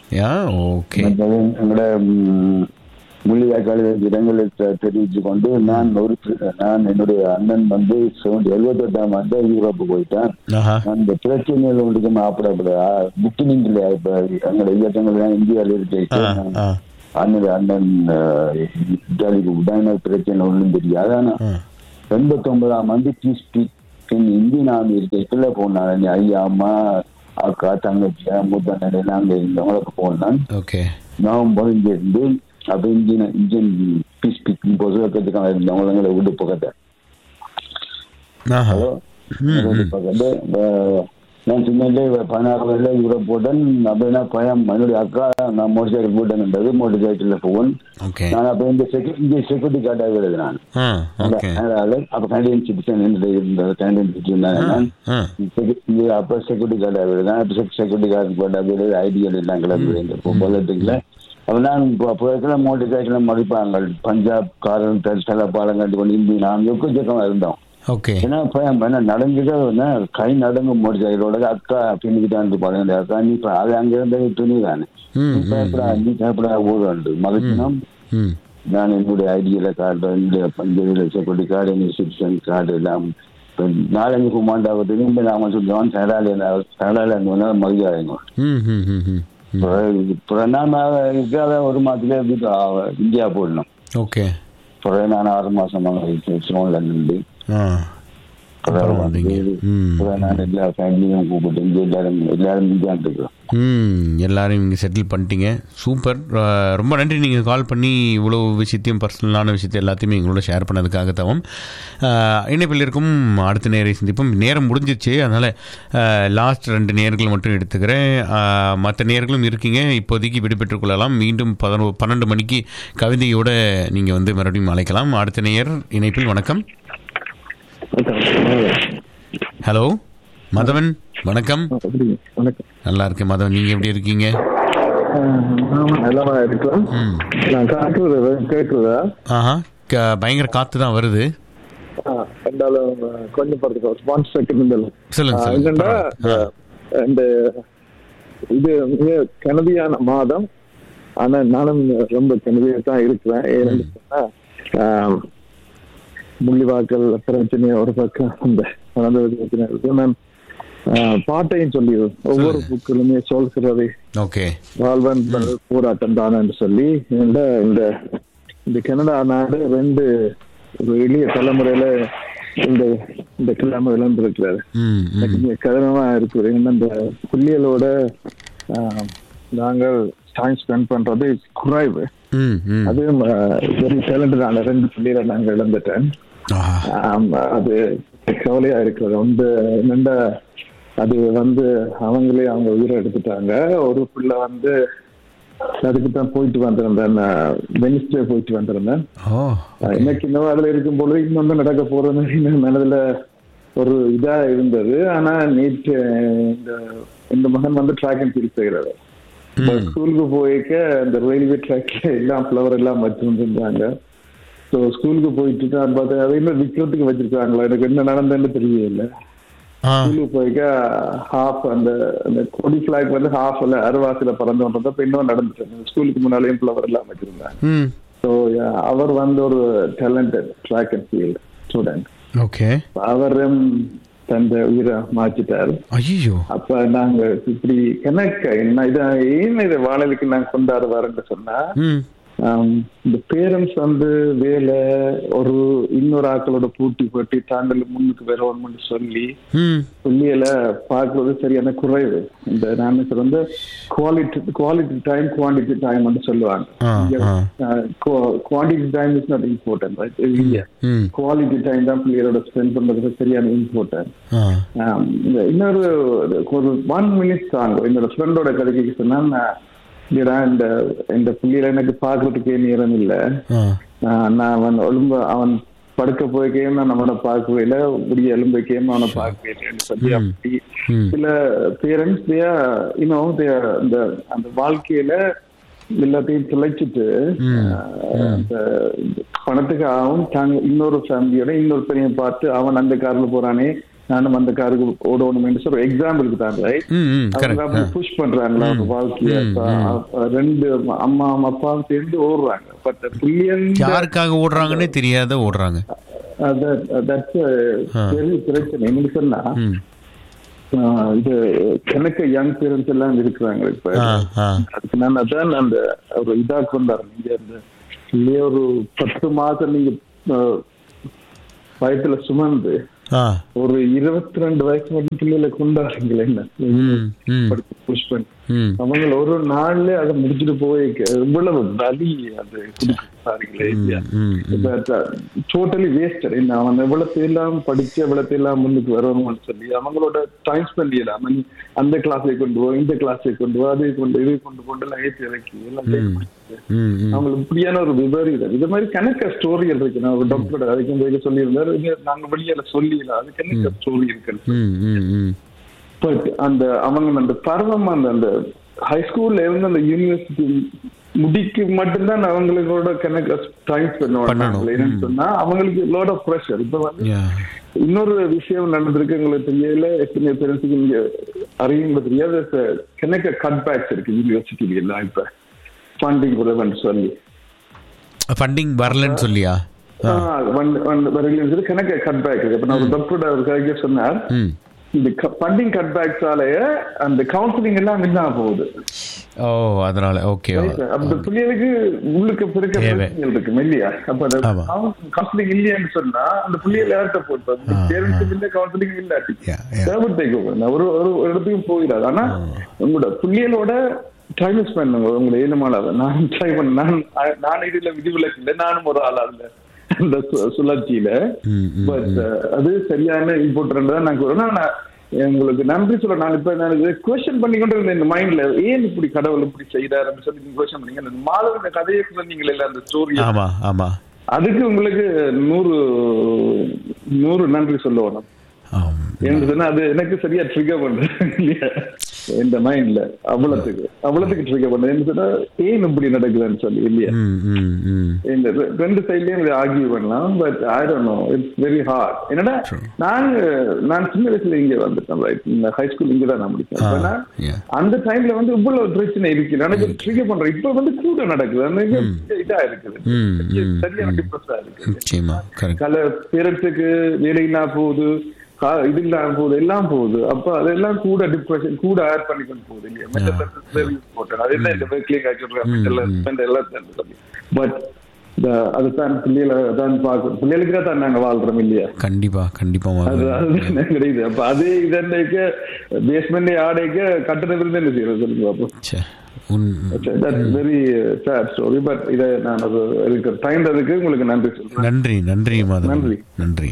யா ஓகே மற்றது எங்களோட ம், முள்ளிவாய்க்கால் இடங்களை தெ- தெரிவித்து கொண்டு நான் ஒரு நான் என்னுடைய அண்ணன் வந்து எழுபத்தி எட்டாம் ஆண்டு யூரோப்பு போயிட்டான் ஆஹா நான் இந்த பிரச்சனைகள் ஒன்றுக்கு மாப்பிடப்பட புக்கினிங் இல்லையா இப்ப எங்களோட இயக்கங்கள் தான் இந்தியாவில் இருக்கு ஆ, ஆ. அண்ணன் அண்ணன் அஹ், இத்தாலிக்கு உடனே பிரச்சனை ஒன்றும் தெரியாது ஆனா ஆ. எண்பத்தி ஒன்பதாம் ஆண்டு பீஸ் ஸ்பீக் இந்தி நாம் இருக்கைக்குள்ள போனாங்க ஐயா அம்மா அக்கா தங்கச்சி மூத்த அண்ணன் நாங்க இருந்தவங்களுக்கு போனான் ஓகே நான் இங்க இருந்து அப்ப இந்தியன் இந்தியன் பீஸ் ஸ்பீக் பொதுவக்கத்துக்காக இருந்தவங்க எங்களை விட்டு பக்கத்தை ஆஹா ஹலோ பக்கத்து அஹ், நான் சின்னலே பதினாறு வயதுல யூரோப் போட்டேன் அப்படின்னா பயம் என்னுடைய அக்கா நான் மோட்டர் சைக்கிள் போட்டேன்ன்றது மோட்டர் சைக்கிள்ல போவேன் ஓகே நான் அப்ப இந்த செக்யூ- இந்த செக்யூரிட்டி கார்டாக எழுது நான் ஆ ஓகே அதனால அப்ப கனடியன் சிட்டிசன் இருந்தது கனடியன் சிட்டிசன் நான் ஆ செக்யூ- இங்க அப்ப செக்யூரிட்டி கார்டாக எழுதுதான் அப்ப செக்யூரிட்டி கார்டு போட்டாக எழுது ஐடியல் எல்லாம் கிளம்பி இந்த பொலிட்டிக்ல அப்ப நான் இப்போ போயிருக்கிற மோட்டர் சைக்கிள மதிப்பாங்க பஞ்சாப் காரன் சில பாலம் கட்டி கொண்டு இந்தி நான் எக்கு ஜக்கமா இருந்தோம் ஓகே ஏன்னா பயம் என்ன நடந்துட்டு என்ன கை நடங்கும் மோட்டர் சைக்கிளோட அக்கா பின்னிக்கிட்டான்னு பாருங்க அக்கா நீ இப்ப அது அங்க இருந்த துணி தானே ம், நீ பயப்படா நீ பயப்படா ஊருண்டு மகிழ்ச்சினம் ம் நான் என்னுடைய ஐடியில கார்டு என்னுடைய பஞ்சதில செக்யூரிட்டி கார்டு என்னுடைய சிட்டிசன் கார்டு எல்லாம் இப்ப நாலஞ்சு குமாண்டாவை திரும்பி நாம சொல்லுவோம் கனடால கனடால இருந்தவங்க மகிழ்ச்சி ம் ம் ம் ம் அப்புறம் நாம இருக்காத ஒரு மாதத்துல வீட்டு ஆ- இந்தியா போடணும் ஓகே அப்புறம் நான் ஆறு மாசமாக சிரோன்ல நின்று ஆ அப்புறம் வந்து ம் அப்புறம் நான் எல்லா ஃபேமிலியும் கூப்பிட்டு இங்க எல்லாரும் எல்லாரும் இந்தியான் இருக்கிறோம் ம் எல்லாரையும் இங்கே செட்டில் பண்ணிட்டீங்க சூப்பர் அஹ், ரொம்ப நன்றி நீங்கள் கால் பண்ணி இவ்வளோ விஷயத்தையும் பர்சனலான விஷயத்தை எல்லாத்தையுமே எங்களோட ஷேர் பண்ணதுக்காக தவம் அஹ், இணைப்பில் இருக்கும் அடுத்த நேரை சந்திப்போம் நேரம் முடிஞ்சிச்சு அதனால் லாஸ்ட் ரெண்டு நேர்கள் மட்டும் எடுத்துக்கிறேன் மற்ற நேர்களும் இருக்கீங்க இப்போதைக்கு விடுபெற்றுக் கொள்ளலாம் மீண்டும் பதினோ பன்னெண்டு மணிக்கு கவிதையோட நீங்கள் வந்து மறுபடியும் அழைக்கலாம் அடுத்த நேயர் இணைப்பில் வணக்கம் ஹலோ மதவன் வணக்கம் வணக்கம் நல்லா இருக்கேன் மதவன் நீங்கள் எப்படி இருக்கீங்க நல்லா இருக்கலாம் ம் நான் காட்டுறது கேட்குறதா ஆஹா க- பயங்கர காத்து தான் வருது ரெண்டாலும் கொஞ்சம் படுத்துக்கோ ஒன் செகண்ட் இருந்தாலும் சொல்லுங்க, சொல்லுங்க. என்னண்டா இந்த இது மிக கனதியான மாதம் ஆனா நானும் ரொம்ப கனதியா தான் இருக்கிறேன் ஏன்னு சொன்னா ஆம், முள்ளிவாக்கல் பிரச்சனை ஒரு பக்கம் அந்த நடந்தது பிரச்சனை இருக்கு நான் ஆ, பாட்டையும் சொல்லி ஒவ்வொரு புக்கிலுமே சொல்கிறது ஓகே வாழ்வன் போராட்டம் தான் என்று சொல்லி இந்த இந்த இந்த கனடா நாடு ரெண்டு ஒரு எளிய தலைமுறையில இந்த இந்த கிழமை இழந்திருக்கிறாரு ம் எனக்கு மிக கடினமா இருக்குது ஏன்னா இந்த புள்ளியலோட ஆஹ், நாங்கள் டைம் ஸ்பெண்ட் பண்றது குறைவு ம் ம் அதுவும் வெரி டேலண்டடான ரெண்டு புள்ளியில நாங்கள் இழந்துட்டேன் ஆம், அது கவலையா இருக்கிறது வந்து என்னண்டா அது வந்து அவங்களே அவங்க உயிரை எடுத்துட்டாங்க ஒரு பிள்ளை வந்து அதுக்கு தான் போயிட்டு வந்திருந்தேன் வெனிஸ்டே போயிட்டு வந்திருந்தேன் ஓ எனக்கு இன்னும் அதுல இருக்கும் பொழுது இன்னொன்று நடக்க போறது எனக்கு மனதுல ஒரு இதா இருந்தது ஆனா நேற்று இந்த இந்த மகன் வந்து ட்ராக் அண்ட் ஃபீல்ட் செய்கிறாரு ஸ்கூலுக்கு போயிருக்க இந்த ரயில்வே ட்ராக்ல எல்லாம் ஃப்ளவர் எல்லாம் வச்சிருந்துருந்தாங்க ஸோ ஸ்கூலுக்கு போயிட்டு தான் பார்த்தா அதை இன்னும் விற்கிறதுக்கு வச்சிருக்காங்களா எனக்கு என்ன நடந்ததுன்னு தெரியல ஸ்கூலுக்கு போயிருக்க ஹாஃப் அந்த அந்த கொடி ஃபிளாக் வந்து ஹாஃப் இல்ல அறுவாசில பறந்து வந்தப்ப இப்ப இன்னும் நடந்துட்டு ஸ்கூலுக்கு முன்னாலேயும் ஃப்ளவர் எல்லாம் வச்சிருந்தாங்க ம் ஸோ அவர் வந்து ஒரு talented track and field student okay அவரும் தந்த உயிரை மாற்றிட்டாரு ஐயோ அப்ப நாங்க இப்படி எனக்கு என்ன இதை ஏன் இதை வானொலிக்கு நான் கொண்டாடுவாருன்னு சொன்னா ம் ஆம், இந்த பேரண்ட்ஸ் வந்து வேலை ஒரு இன்னொரு ஆக்களோட பூட்டி போட்டி தாங்கள் முன்னுக்கு வரணும்னு சொல்லி ம் சொல்லியில பார்க்கறது சரியான குறைவு இந்த நான் வந்து quality quality time quantity time சொல்லுவாங்க ஆ ஆ quantity time is not important right ம் குவாலிட்டி டைம் தான் பிள்ளைகளோட ஸ்பெண்ட் பண்றது சரியான இம்பார்ட்டன்ட் ஆ இன்னொரு ஒரு ஒன் மினிட் தாங்க என்னோட ஃப்ரெண்டோட கதைக்கு சொன்னா நான் இல்லடா இந்த இந்த புள்ளியில எனக்கு பார்க்கறதுக்கே நேரம் இல்ல ஆ ஆஹ் நான் அவன் ஒழும்ப அவன் படுக்க போய்க்கையும் நான் அவனை பார்க்கவே இல்லை முடிய எலும்பைக்கையும் அவனை பார்க்கவே இல்லைன்னு சொல்லி அப்படி ம் சில பேரண்ட்ஸ் இன்னும் இந்த அந்த வாழ்க்கையில எல்லாத்தையும் தொலைச்சிட்டு ஆஹ், அந்த பணத்துக்காகவும் தாங்க இன்னொரு ஃபேமிலியோட இன்னொரு பெரிய பார்த்து அவன் அந்த கார்ல போறானே நானும் அந்த காருக்கு ஓடணும் ஒரு எக்ஸாம்பிளுக்கு தான் ரைட் ம், ம், அவங்க correct. அப்படி ஆ. புஷ் பண்றாங்களா ம், வாழ்க்கைய ம், அப்ப, ம். அப்ப ரெண்டு அம்மா அப்பாவும் சேர்ந்து ஓடுறாங்க பட் பில்லியன் யாருக்காக ஓடுறாங்கன்னே தெரியாத ஓடுறாங்க தட்ஸ் ஆ. பெரிய பிரச்சனை என்ன சொன்னா ம். ஆஹ் இது எனக்கு யங் பேரண்ட்ஸ் எல்லாம் இருக்கிறாங்க இப்ப ஆ, ஆ. அதுக்கு நான் அதான் அந்த ஒரு இதா கொண்டாரு நீங்க அந்த இல்லையே ஒரு பத்து மாசம் நீங்க ஆஹ், வயசுல சுமந்து ஆ ஒரு இருபத்தி ரெண்டு வயசு மட்டும் பிள்ளைகளை கொண்டாடுறீங்களே என்ன ம், ம், படிச்சு புஷ் பண்ணி ம். அவங்க ஒரு நாள்ல அதை முடிச்சுட்டு போய் இவ்வளவு வலி அது கொடுக்குறாங்களே இல்லையா டோட்டலி வேஸ்டட் என்ன அவன் எவ்வளவு எல்லாம் படிச்சு எவ்வளவு எல்லாம் முன்னுக்கு வரணும்னு சொல்லி அவங்களோட டைம் ஸ்பெண்ட் செய்யலாம் நீ அந்த கிளாஸை கொண்டு போ இந்த கிளாஸை கொண்டு போ அதை கொண்டு இதை கொண்டு கொண்டு எல்லாம் ஏற்றி இறக்கி எல்லாம் சேர்த்து முடிச்சுட்டு ம், ம். அவங்களுக்கு இப்படியான ஒரு விபரீதம் இது மாதிரி கணக்க ஸ்டோரிகள் இருக்கு நான் ஒரு டாக்டரோட அதுக்கும் போய் சொல்லியிருந்தாரு இது நாங்க வெளியில சொல்லிடலாம் அது கணக்க ஸ்டோரி இருக்கு ம், ம், ம். பட் அந்த அவங்க அந்த பருவம் அந்த அந்த ஹை ஸ்கூல்ல இருந்து அந்த யூனிவர்சிட்டி முடிக்கு மட்டும்தான் அவங்களோட கணக்கு டைம் ஸ்பெண்ட் பண்ணுவாங்க என்னன்னு சொன்னா அவங்களுக்கு லோட் ஆஃப் ப்ரெஷர் இப்ப வந்து Yeah. இன்னொரு விஷயம் நடந்திருக்கு உங்களுக்கு தெரியல எத்தனை பேருக்கு நீங்க அறியுங்க தெரியாது கணக்க கட் பேக்ஸ் இருக்கு யூனிவர்சிட்டில எல்லாம் இப்ப ஃபண்டிங் உதவன்னு சொல்லி ஃபண்டிங் வரலன்னு சொல்லியா ஆ. கணக்கு கட் பேக் இருக்கு இப்ப நான் ஒரு டாக்டரோட ஒரு கதைக்கு சொன்னார் ம் இந்த ஃபண்டிங் கட் பேக்ஸாலேயே அந்த கவுன்சிலிங் எல்லாம் இல்லாம போகுது ஓ அதனால ஓகே அந்த பிள்ளைகளுக்கு உள்ளுக்கு பிறக்க தேவை. பிரச்சனைகள் இருக்கு இல்லையா அப்ப அந்த ஆமா. கவுன்சிலிங் இல்லையான்னு சொன்னா அந்த பிள்ளைகளை யார்கிட்ட போட்டு பேரண்ட்ஸ் இல்ல கவுன்சிலிங் இல்லாட்டி தேவைத்தைக்கு ஒரு ஒரு இடத்துக்கும் போயிடாது ஆனா உங்களோட பிள்ளைகளோட டைம் ஸ்பெண்ட் பண்ணுங்க உங்களை ஏழுமாளாத நான் ட்ரை பண்ண நான் நான் இதுல விதிவிலக்கு இல்லை நானும் ஒரு ஆள் அதுல அந்த சு- சுழற்சியில பட் அது சரியான இம்பார்ட்டன்ட் தான் நான் கூறணும் நான் உங்களுக்கு நன்றி சொல்ல நான் இப்ப நான் கொஸ்டின் பண்ணி கொண்டு இருந்தேன் இந்த மைண்ட்ல ஏன் இப்படி கடவுள் இப்படி செய்யறாருன்னு சொல்லி நீங்க கொஸ்டின் பண்ணீங்க அந்த மாதவ கதையை சொன்னீங்களே இல்ல அந்த ஸ்டோரி ஆமா ஆமா அதுக்கு உங்களுக்கு நூறு நூறு நன்றி சொல்லுவோம் என்று சொன்னா அது எனக்கு சரியா ட்ரிகர் பண்றேன் இல்லையா இந்த மைண்ட்ல அவ்வளவுக்கு அவ்வளவுக்கு ட்ரிகர் பண்றேன் என்ன சொன்னா ஏன் இப்படி நடக்குதுன்னு சொல்லி இல்லையா ம், ம், ம். இந்த ரெ- ரெண்டு சைட்லயும் இதை ஆர்கியூ பண்ணலாம் but I don't know it's very hard என்னடா நான் நான் சின்ன வயசுல இங்க வந்துட்டேன் ரைட் இந்த ஹை ஸ்கூல் இங்க தான் நான் முடிச்சேன் ஆ, ஆனா yeah. அந்த டைம்ல வந்து இவ்வளவு பிரச்சனை இருக்கு எனக்கு ட்ரிகர் பண்றேன் இப்ப வந்து கூட நடக்குது அந்த இது இதா இருக்குது ம், ம், சரியான டிப்ரெஸ்ஸா இருக்கு நிச்சயமா கரெக்ட் கல பேரண்ட்ஸுக்கு வேலை இல்லாம போகுது கா- இது இல்லாம போகுது எல்லாம் போகுது அப்ப அதெல்லாம் கூட டிப்ரெஷன் கூட ஆட் பண்ணிக்கொண்டு போகுது இல்லையா மென்டல் போட்டேன் அது என்ன இந்த கிளிக் ஆக்கிடுறேன் மென்டல் எல்லாம் சொல்லி பட் அதுதான் பிள்ளைகளை தான் பார்க்கணும் பிள்ளைகளுக்கு தான் நாங்க வாழ்றோம் இல்லையா கண்டிப்பா கண்டிப்பா அது முதல்ல. அதுதான் கிடையாது அப்ப அதே இதன்னைக்கு பேஸ்மெண்ட் ஆடைக்கு கட்டணத்துல என்ன செய்யறது சொல்லுங்க பாப்போம் ச்சே. உன் that's very sad story but இதை நான் அது எனக்கு டைம் அதுக்கு உங்களுக்கு நன்றி சொல்றேன் நன்றி நன்றி மாதவன் நன்றி. நன்றி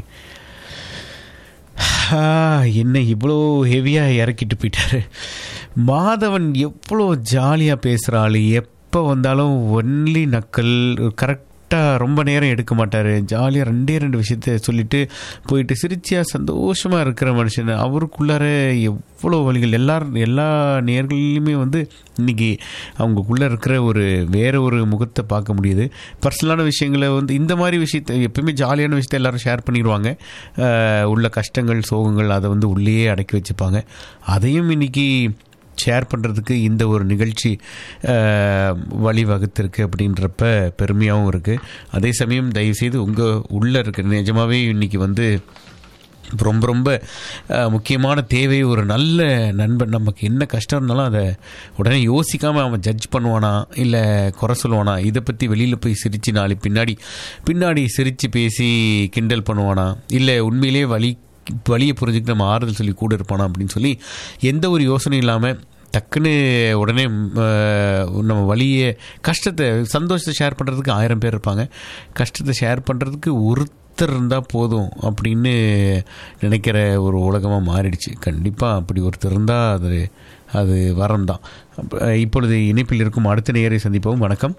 ஆ, என்ன இவ்வளோ ஹெவியாக இறக்கிட்டு போயிட்டாரு மாதவன் எவ்வளோ ஜாலியாக பேசுகிறாள் எப்போ வந்தாலும் ஒன்லி நக்கல் கரெக்டாக ரொம்ப நேரம் எடுக்க மாட்டார் ஜாலியாக ரெண்டே ரெண்டு விஷயத்த சொல்லிட்டு போயிட்டு சிரிச்சியாக சந்தோஷமாக இருக்கிற மனுஷன் அவருக்குள்ளார எவ்வளோ வழிகள் எல்லாரும் எல்லா நேர்கள்லையுமே வந்து இன்னைக்கு அவங்களுக்குள்ளே இருக்கிற ஒரு வேற ஒரு முகத்தை பார்க்க முடியுது பர்சனலான விஷயங்களை வந்து இந்த மாதிரி விஷயத்தை எப்பயுமே ஜாலியான விஷயத்தை எல்லாரும் ஷேர் பண்ணிடுவாங்க அஹ் உள்ள கஷ்டங்கள் சோகங்கள் அதை வந்து உள்ளேயே அடக்கி வச்சுப்பாங்க அதையும் இன்னைக்கு ஷேர் பண்ணுறதுக்கு இந்த ஒரு நிகழ்ச்சி அஹ், வழிவகுத்திருக்கு அப்படின்றப்ப பெருமையாகவும் இருக்குது அதே சமயம் தயவுசெய்து உங்கள் உள்ளே இருக்க நிஜமாகவே இன்னைக்கு வந்து ரொம்ப ரொம்ப அஹ், முக்கியமான தேவை ஒரு நல்ல நண்பன் நமக்கு என்ன கஷ்டம் இருந்தாலும் அதை உடனே யோசிக்காமல் அவன் ஜட்ஜ் பண்ணுவானா இல்லை குறை சொல்லுவானா இதை பற்றி வெளியில் போய் சிரிச்சு நாளை பின்னாடி பின்னாடி சிரித்து பேசி கிண்டல் பண்ணுவானா இல்லை உண்மையிலேயே வலி வழியை புரிஞ்சுக்கிட்டு நம்ம ஆறுதல் சொல்லி கூட இருப்பானா அப்படின்னு சொல்லி எந்த ஒரு யோசனையும் இல்லாமல் டக்குன்னு உடனே ம், அஹ், நம்ம வழியை கஷ்டத்தை சந்தோஷத்தை ஷேர் பண்ணுறதுக்கு ஆயிரம் பேர் இருப்பாங்க கஷ்டத்தை ஷேர் பண்ணுறதுக்கு ஒருத்தர் இருந்தால் போதும் அப்படின்னு நினைக்கிற ஒரு உலகமாக மாறிடுச்சு கண்டிப்பாக அப்படி ஒருத்தர் இருந்தால் அது அது வரம் தான் அப்ப, இப்பொழுது இணைப்பில் இருக்கும் அடுத்த நேரை சந்திப்போம் வணக்கம்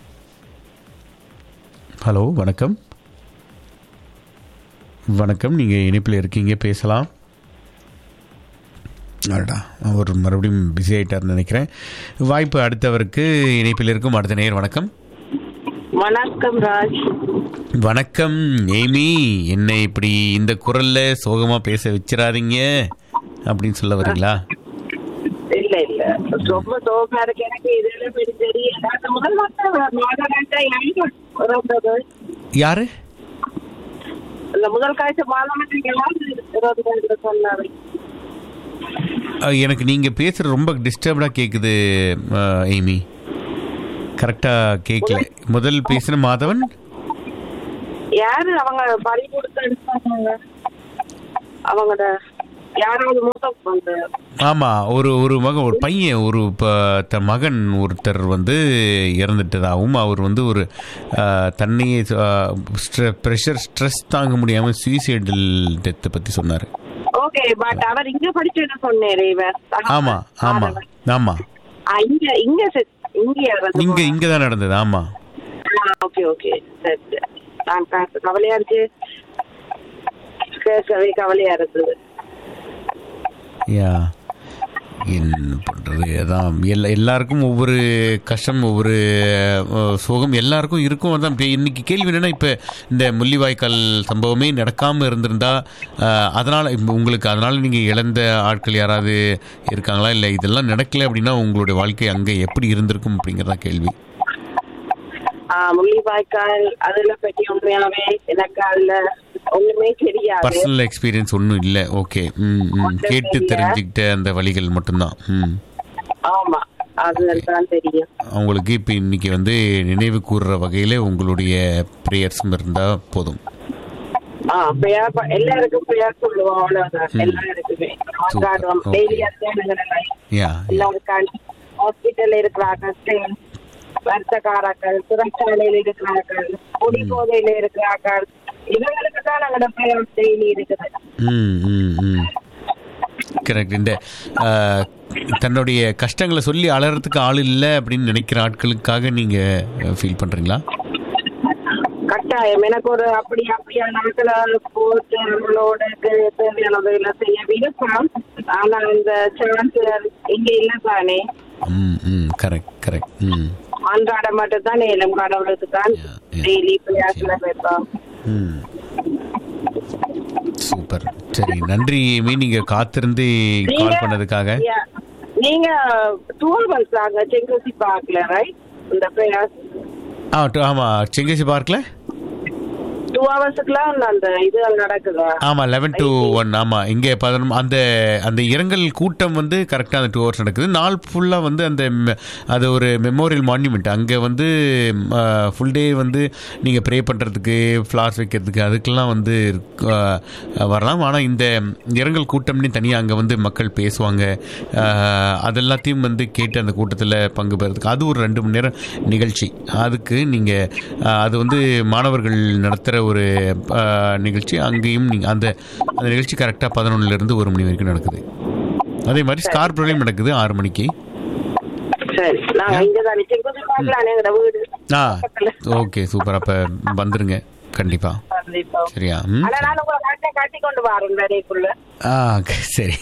ஹலோ வணக்கம் வணக்கம் நீங்கள் இணைப்பில் இருக்கீங்க பேசலாம் அடடா அவர் மறுபடியும் பிஸி ஆகிட்டார்னு நினைக்கிறேன் வாய்ப்பு அடுத்தவருக்கு இணைப்பில் இருக்கும் அடுத்த நேர் வணக்கம் வணக்கம் ராஜ் வணக்கம் ஏமி என்னை இப்படி இந்த குரல்ல சோகமா பேச வச்சிடாதீங்க அப்படின்னு சொல்ல வரீங்களா இல்ல இல்ல ரொம்ப சோகமா இருக்கு எனக்கு இதுல பெரிய தெரியல அந்த முதல் மாசம் மாதம் இருந்தது யாரு இந்த முதல் காய்ச்ச மாதம் இருபது சொன்னாரு அஹ், எனக்கு நீங்க பேசுறது ரொம்ப டிஸ்டர்ப்டா கேக்குது அஹ், ஏமி கரெக்டா கேட்கல முதல் பேசின மாதவன் யாரு அவங்க பறி கொடுத்து எடுத்தாங்க அவங்களோட யாராவது மூத்த வந்து ஆமா ஒரு ஒரு மகன் ஒரு பையன் ஒரு ப- த- மகன் ஒருத்தர் வந்து இறந்துட்டதாகவும் அவர் வந்து ஒரு அஹ், தன்னையே ப்ரெஷர் ஸ்ட்ரெஸ் தாங்க முடியாம சுயசைடல் டெத்தை பத்தி சொன்னாரு ஓகே பட் அவர் இங்க படிச்சேன்னு சொன்னேன் இவர் ஆமா ஆமா ஆமா ஆ, இங்க இங்க செ- இங்க இறந்து இங்க இங்க தான் நடந்தது ஆமா ஓகே ஓகே சரி சரி. நான் பார்த்து கவலையா இருக்கு கேட்கவே கவலையா இருக்குது யா என்ன பண்றது அதான் எல்லா எல்லாருக்கும் ஒவ்வொரு கஷ்டம் ஒவ்வொரு அஹ், சோகம் எல்லாருக்கும் இருக்கும் அதான் இப்ப இன்னைக்கு கேள்வி என்னன்னா இப்ப இந்த முள்ளிவாய்க்கால் சம்பவமே நடக்காம இருந்திருந்தா அஹ், அதனால இப்ப உங்களுக்கு அதனால நீங்க இழந்த ஆட்கள் யாராவது இருக்காங்களா இல்ல இதெல்லாம் நடக்கல அப்படின்னா உங்களுடைய வாழ்க்கை அங்க எப்படி இருந்திருக்கும் அப்படிங்கறதா கேள்வி ஆஹ் முள்ளிவாய்க்கால் அதுல பற்றி உண்மையாவே எனக்கு அதுல ஒண்ணுமே தெரியாது பர்சனல் எக்ஸ்பீரியன்ஸ் ஒன்றும் இல்லை ஓகே ம் ம் ஒண்ணும் கேட்டு தெரியல. தெரிஞ்சுக்கிட்ட அந்த வழிகள் மட்டும்தான் ம் ஆமா அதுதான் தெரியும் அவங்களுக்கு இப்போ இன்னைக்கு வந்து நினைவு கூறுற வகையில் உங்களுடைய ப்ரேயர்ஸும் இருந்தால் போதும் ஆஹ் prayer ப- எல்லாருக்கும் prayer சொல்லுவோம் அவ்வளவுதான் ம். எல்லாருக்குமே Super. கொண்டாடுவோம் Okay. டெய்லி அத்தியானங்களை யா எல்லாருக்கும் ஹாஸ்பிட்டல் இருக்கிறார்கள் வருத்தக்காரர்கள் சிறைச்சாலையில் இருக்கிறார்கள் குடி போதையில இருக்கிறார்கள் இவங்களுக்கு தான் நாங்களோட prayer டெய்லி இருக்குது ம் ம் ம் கரெக்ட் இந்த அஹ், தன்னுடைய கஷ்டங்களை சொல்லி அலறதுக்கு ஆள் இல்லை அப்படின்னு நினைக்கிற ஆட்களுக்காக நீங்கள் ஃபீல் பண்ணுறீங்களா கட்டாயம் எனக்கு ஒரு அப்படி அப்படியான ஆட்களை போட்டு நம்மளோட தே- தேவையானது எல்லாம் செய்ய விருப்பம் ஆனா இந்த சான்ஸ் இங்க இல்ல தானே ம் ம் கரெக்ட் கரெக்ட் ம் அன்றாட மட்டும் தான் இளம் கடவுளுக்கு தான் டெய்லி பிரயாசன வைப்போம் ம் சூப்பர் சரி நன்றி மீ நீங்கள் காத்திருந்து கால் பண்ணதுக்காக Yeah. நீங்க டூர் பண்றாங்க செங்கோசி பார்க்கல ரைட் இந்த பிரயாஸ் ஆ டு- ஆமா செங்கேசி பார்க்ல டூ ஹவர்ஸுக்குலாம் அந்த இது நடக்குதா ஆமாம் லெவன் டு ஒன் ஆமாம் இங்கே பதினொன்று அந்த அந்த இரங்கல் கூட்டம் வந்து கரெக்டாக அந்த டூ ஹவர்ஸ் நடக்குது நாள் ஃபுல்லாக வந்து அந்த மெ- அது ஒரு மெமோரியல் மான்யூமெண்ட் அங்கே வந்து ஃபுல் டே வந்து நீங்கள் ப்ரே பண்ணுறதுக்கு ஃப்ளார்ஸ் வைக்கிறதுக்கு அதுக்கெல்லாம் வந்து ஆ, வரலாம் ஆனால் இந்த இரங்கல் கூட்டம்னு தனியாக அங்கே வந்து மக்கள் பேசுவாங்க ஆ, அதெல்லாத்தையும் வந்து கேட்டு அந்த கூட்டத்தில் பங்கு பெறதுக்கு அது ஒரு ரெண்டு மணி நேரம் நிகழ்ச்சி அதுக்கு நீங்கள் அது வந்து மாணவர்கள் நடத்துகிற ஒரு ஆ, நிகழ்ச்சி அங்கேயும் நீங்கள் அந்த அந்த நிகழ்ச்சி கரெக்டாக பதினொன்னுலேருந்து ஒரு மணி வரைக்கும் நடக்குது அதே மாதிரி ஸ்கார்ப்ரோலையும் நடக்குது ஆறு மணிக்கு சரி நாங்க இங்க தான் செங்கோசி பார்க்கலாம் எங்கட வீடு ஆ ஓகே சூப்பர் அப்போ வந்துருங்க கண்டிப்பாக கண்டிப்பா சரியா ம் ஆனா நான் உங்களை கரெக்டா காட்டி கொண்டு வரேன் வேலைக்குள்ள ஆ க- சரி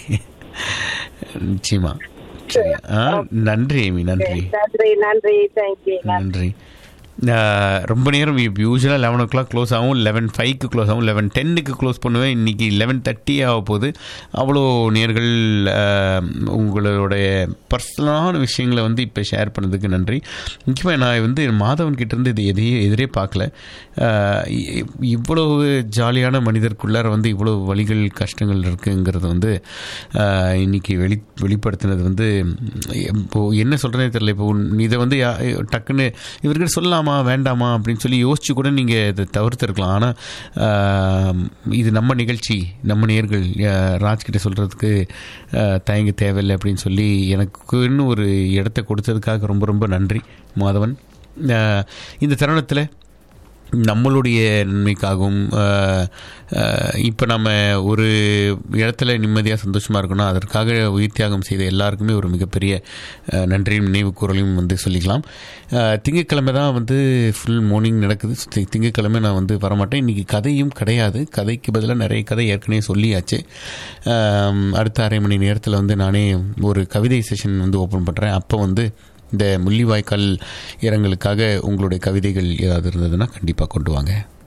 நிச்சயமா சரி ஆ நன்றி ஏமி நன்றி நன்றி நன்றி தேங்க்யூ நன்றி ஆஹ் ரொம்ப நேரம் யூஸ்வலாக லெவன் ஓ கிளாக் க்ளோஸ் ஆகும் லெவன் ஃபைவ்க்கு க்ளோஸ் ஆகும் லெவன் டென்னுக்கு க்ளோஸ் பண்ணுவேன் இன்றைக்கி லெவன் தேர்ட்டி ஆக போகுது அவ்வளோ நேர்கள் ஆஹ் உங்களுடைய பர்சனலான விஷயங்களை வந்து இப்போ ஷேர் பண்ணதுக்கு நன்றி முக்கியமாக நான் வந்து மாதவன் கிட்ட இருந்து இது எதையே எதிரே பார்க்கல ஆஹ் இ- இவ்வளவு ஜாலியான மனிதருக்குள்ளார வந்து இவ்வளோ வழிகள் கஷ்டங்கள் இருக்குங்கிறது வந்து ஆஹ் இன்னைக்கு வெளி வெளிப்படுத்தினது வந்து இப்போ என்ன சொல்கிறதே தெரியல இப்போ உன்- இதை வந்து யா- டக்குன்னு இவர்கிட்ட சொல்லலாமா வேண்டாமா அப்படின்னு சொல்லி யோசிச்சு கூட நீங்கள் இதை தவிர்த்திருக்கலாம் ஆனால் இது நம்ம நிகழ்ச்சி நம்ம நேர்கள் ராஜ்கிட்ட சொல்கிறதுக்கு தயங்க தேவையில்லை அப்படின்னு சொல்லி எனக்குன்னு ஒரு இடத்த கொடுத்ததுக்காக ரொம்ப ரொம்ப நன்றி மாதவன் ஆஹ் இந்த தருணத்தில் நம்மளுடைய நன்மைக்காகவும் இப்போ நம்ம ஒரு இடத்துல நிம்மதியாக சந்தோஷமாக இருக்கணும் அதற்காக உயிர் தியாகம் செய்த எல்லாருக்குமே ஒரு மிகப்பெரிய அஹ், நன்றியும் நினைவு கூறலையும் வந்து சொல்லிக்கலாம் அஹ், திங்கட்கிழமை தான் வந்து ஃபுல் மார்னிங் நடக்குது தி- திங்கட்கிழமை நான் வந்து வரமாட்டேன் இன்றைக்கி கதையும் கிடையாது கதைக்கு பதிலாக நிறைய கதை ஏற்கனவே சொல்லியாச்சு அஹ், அடுத்த அரை மணி நேரத்தில் வந்து நானே ஒரு கவிதை செஷன் வந்து ஓப்பன் பண்ணுறேன் அப்போ வந்து இந்த முள்ளிவாய்க்கால் இரங்கலுக்காக உங்களுடைய கவிதைகள் ஏதாவது இருந்ததுன்னா கண்டிப்பாக கொண்டு வாங்க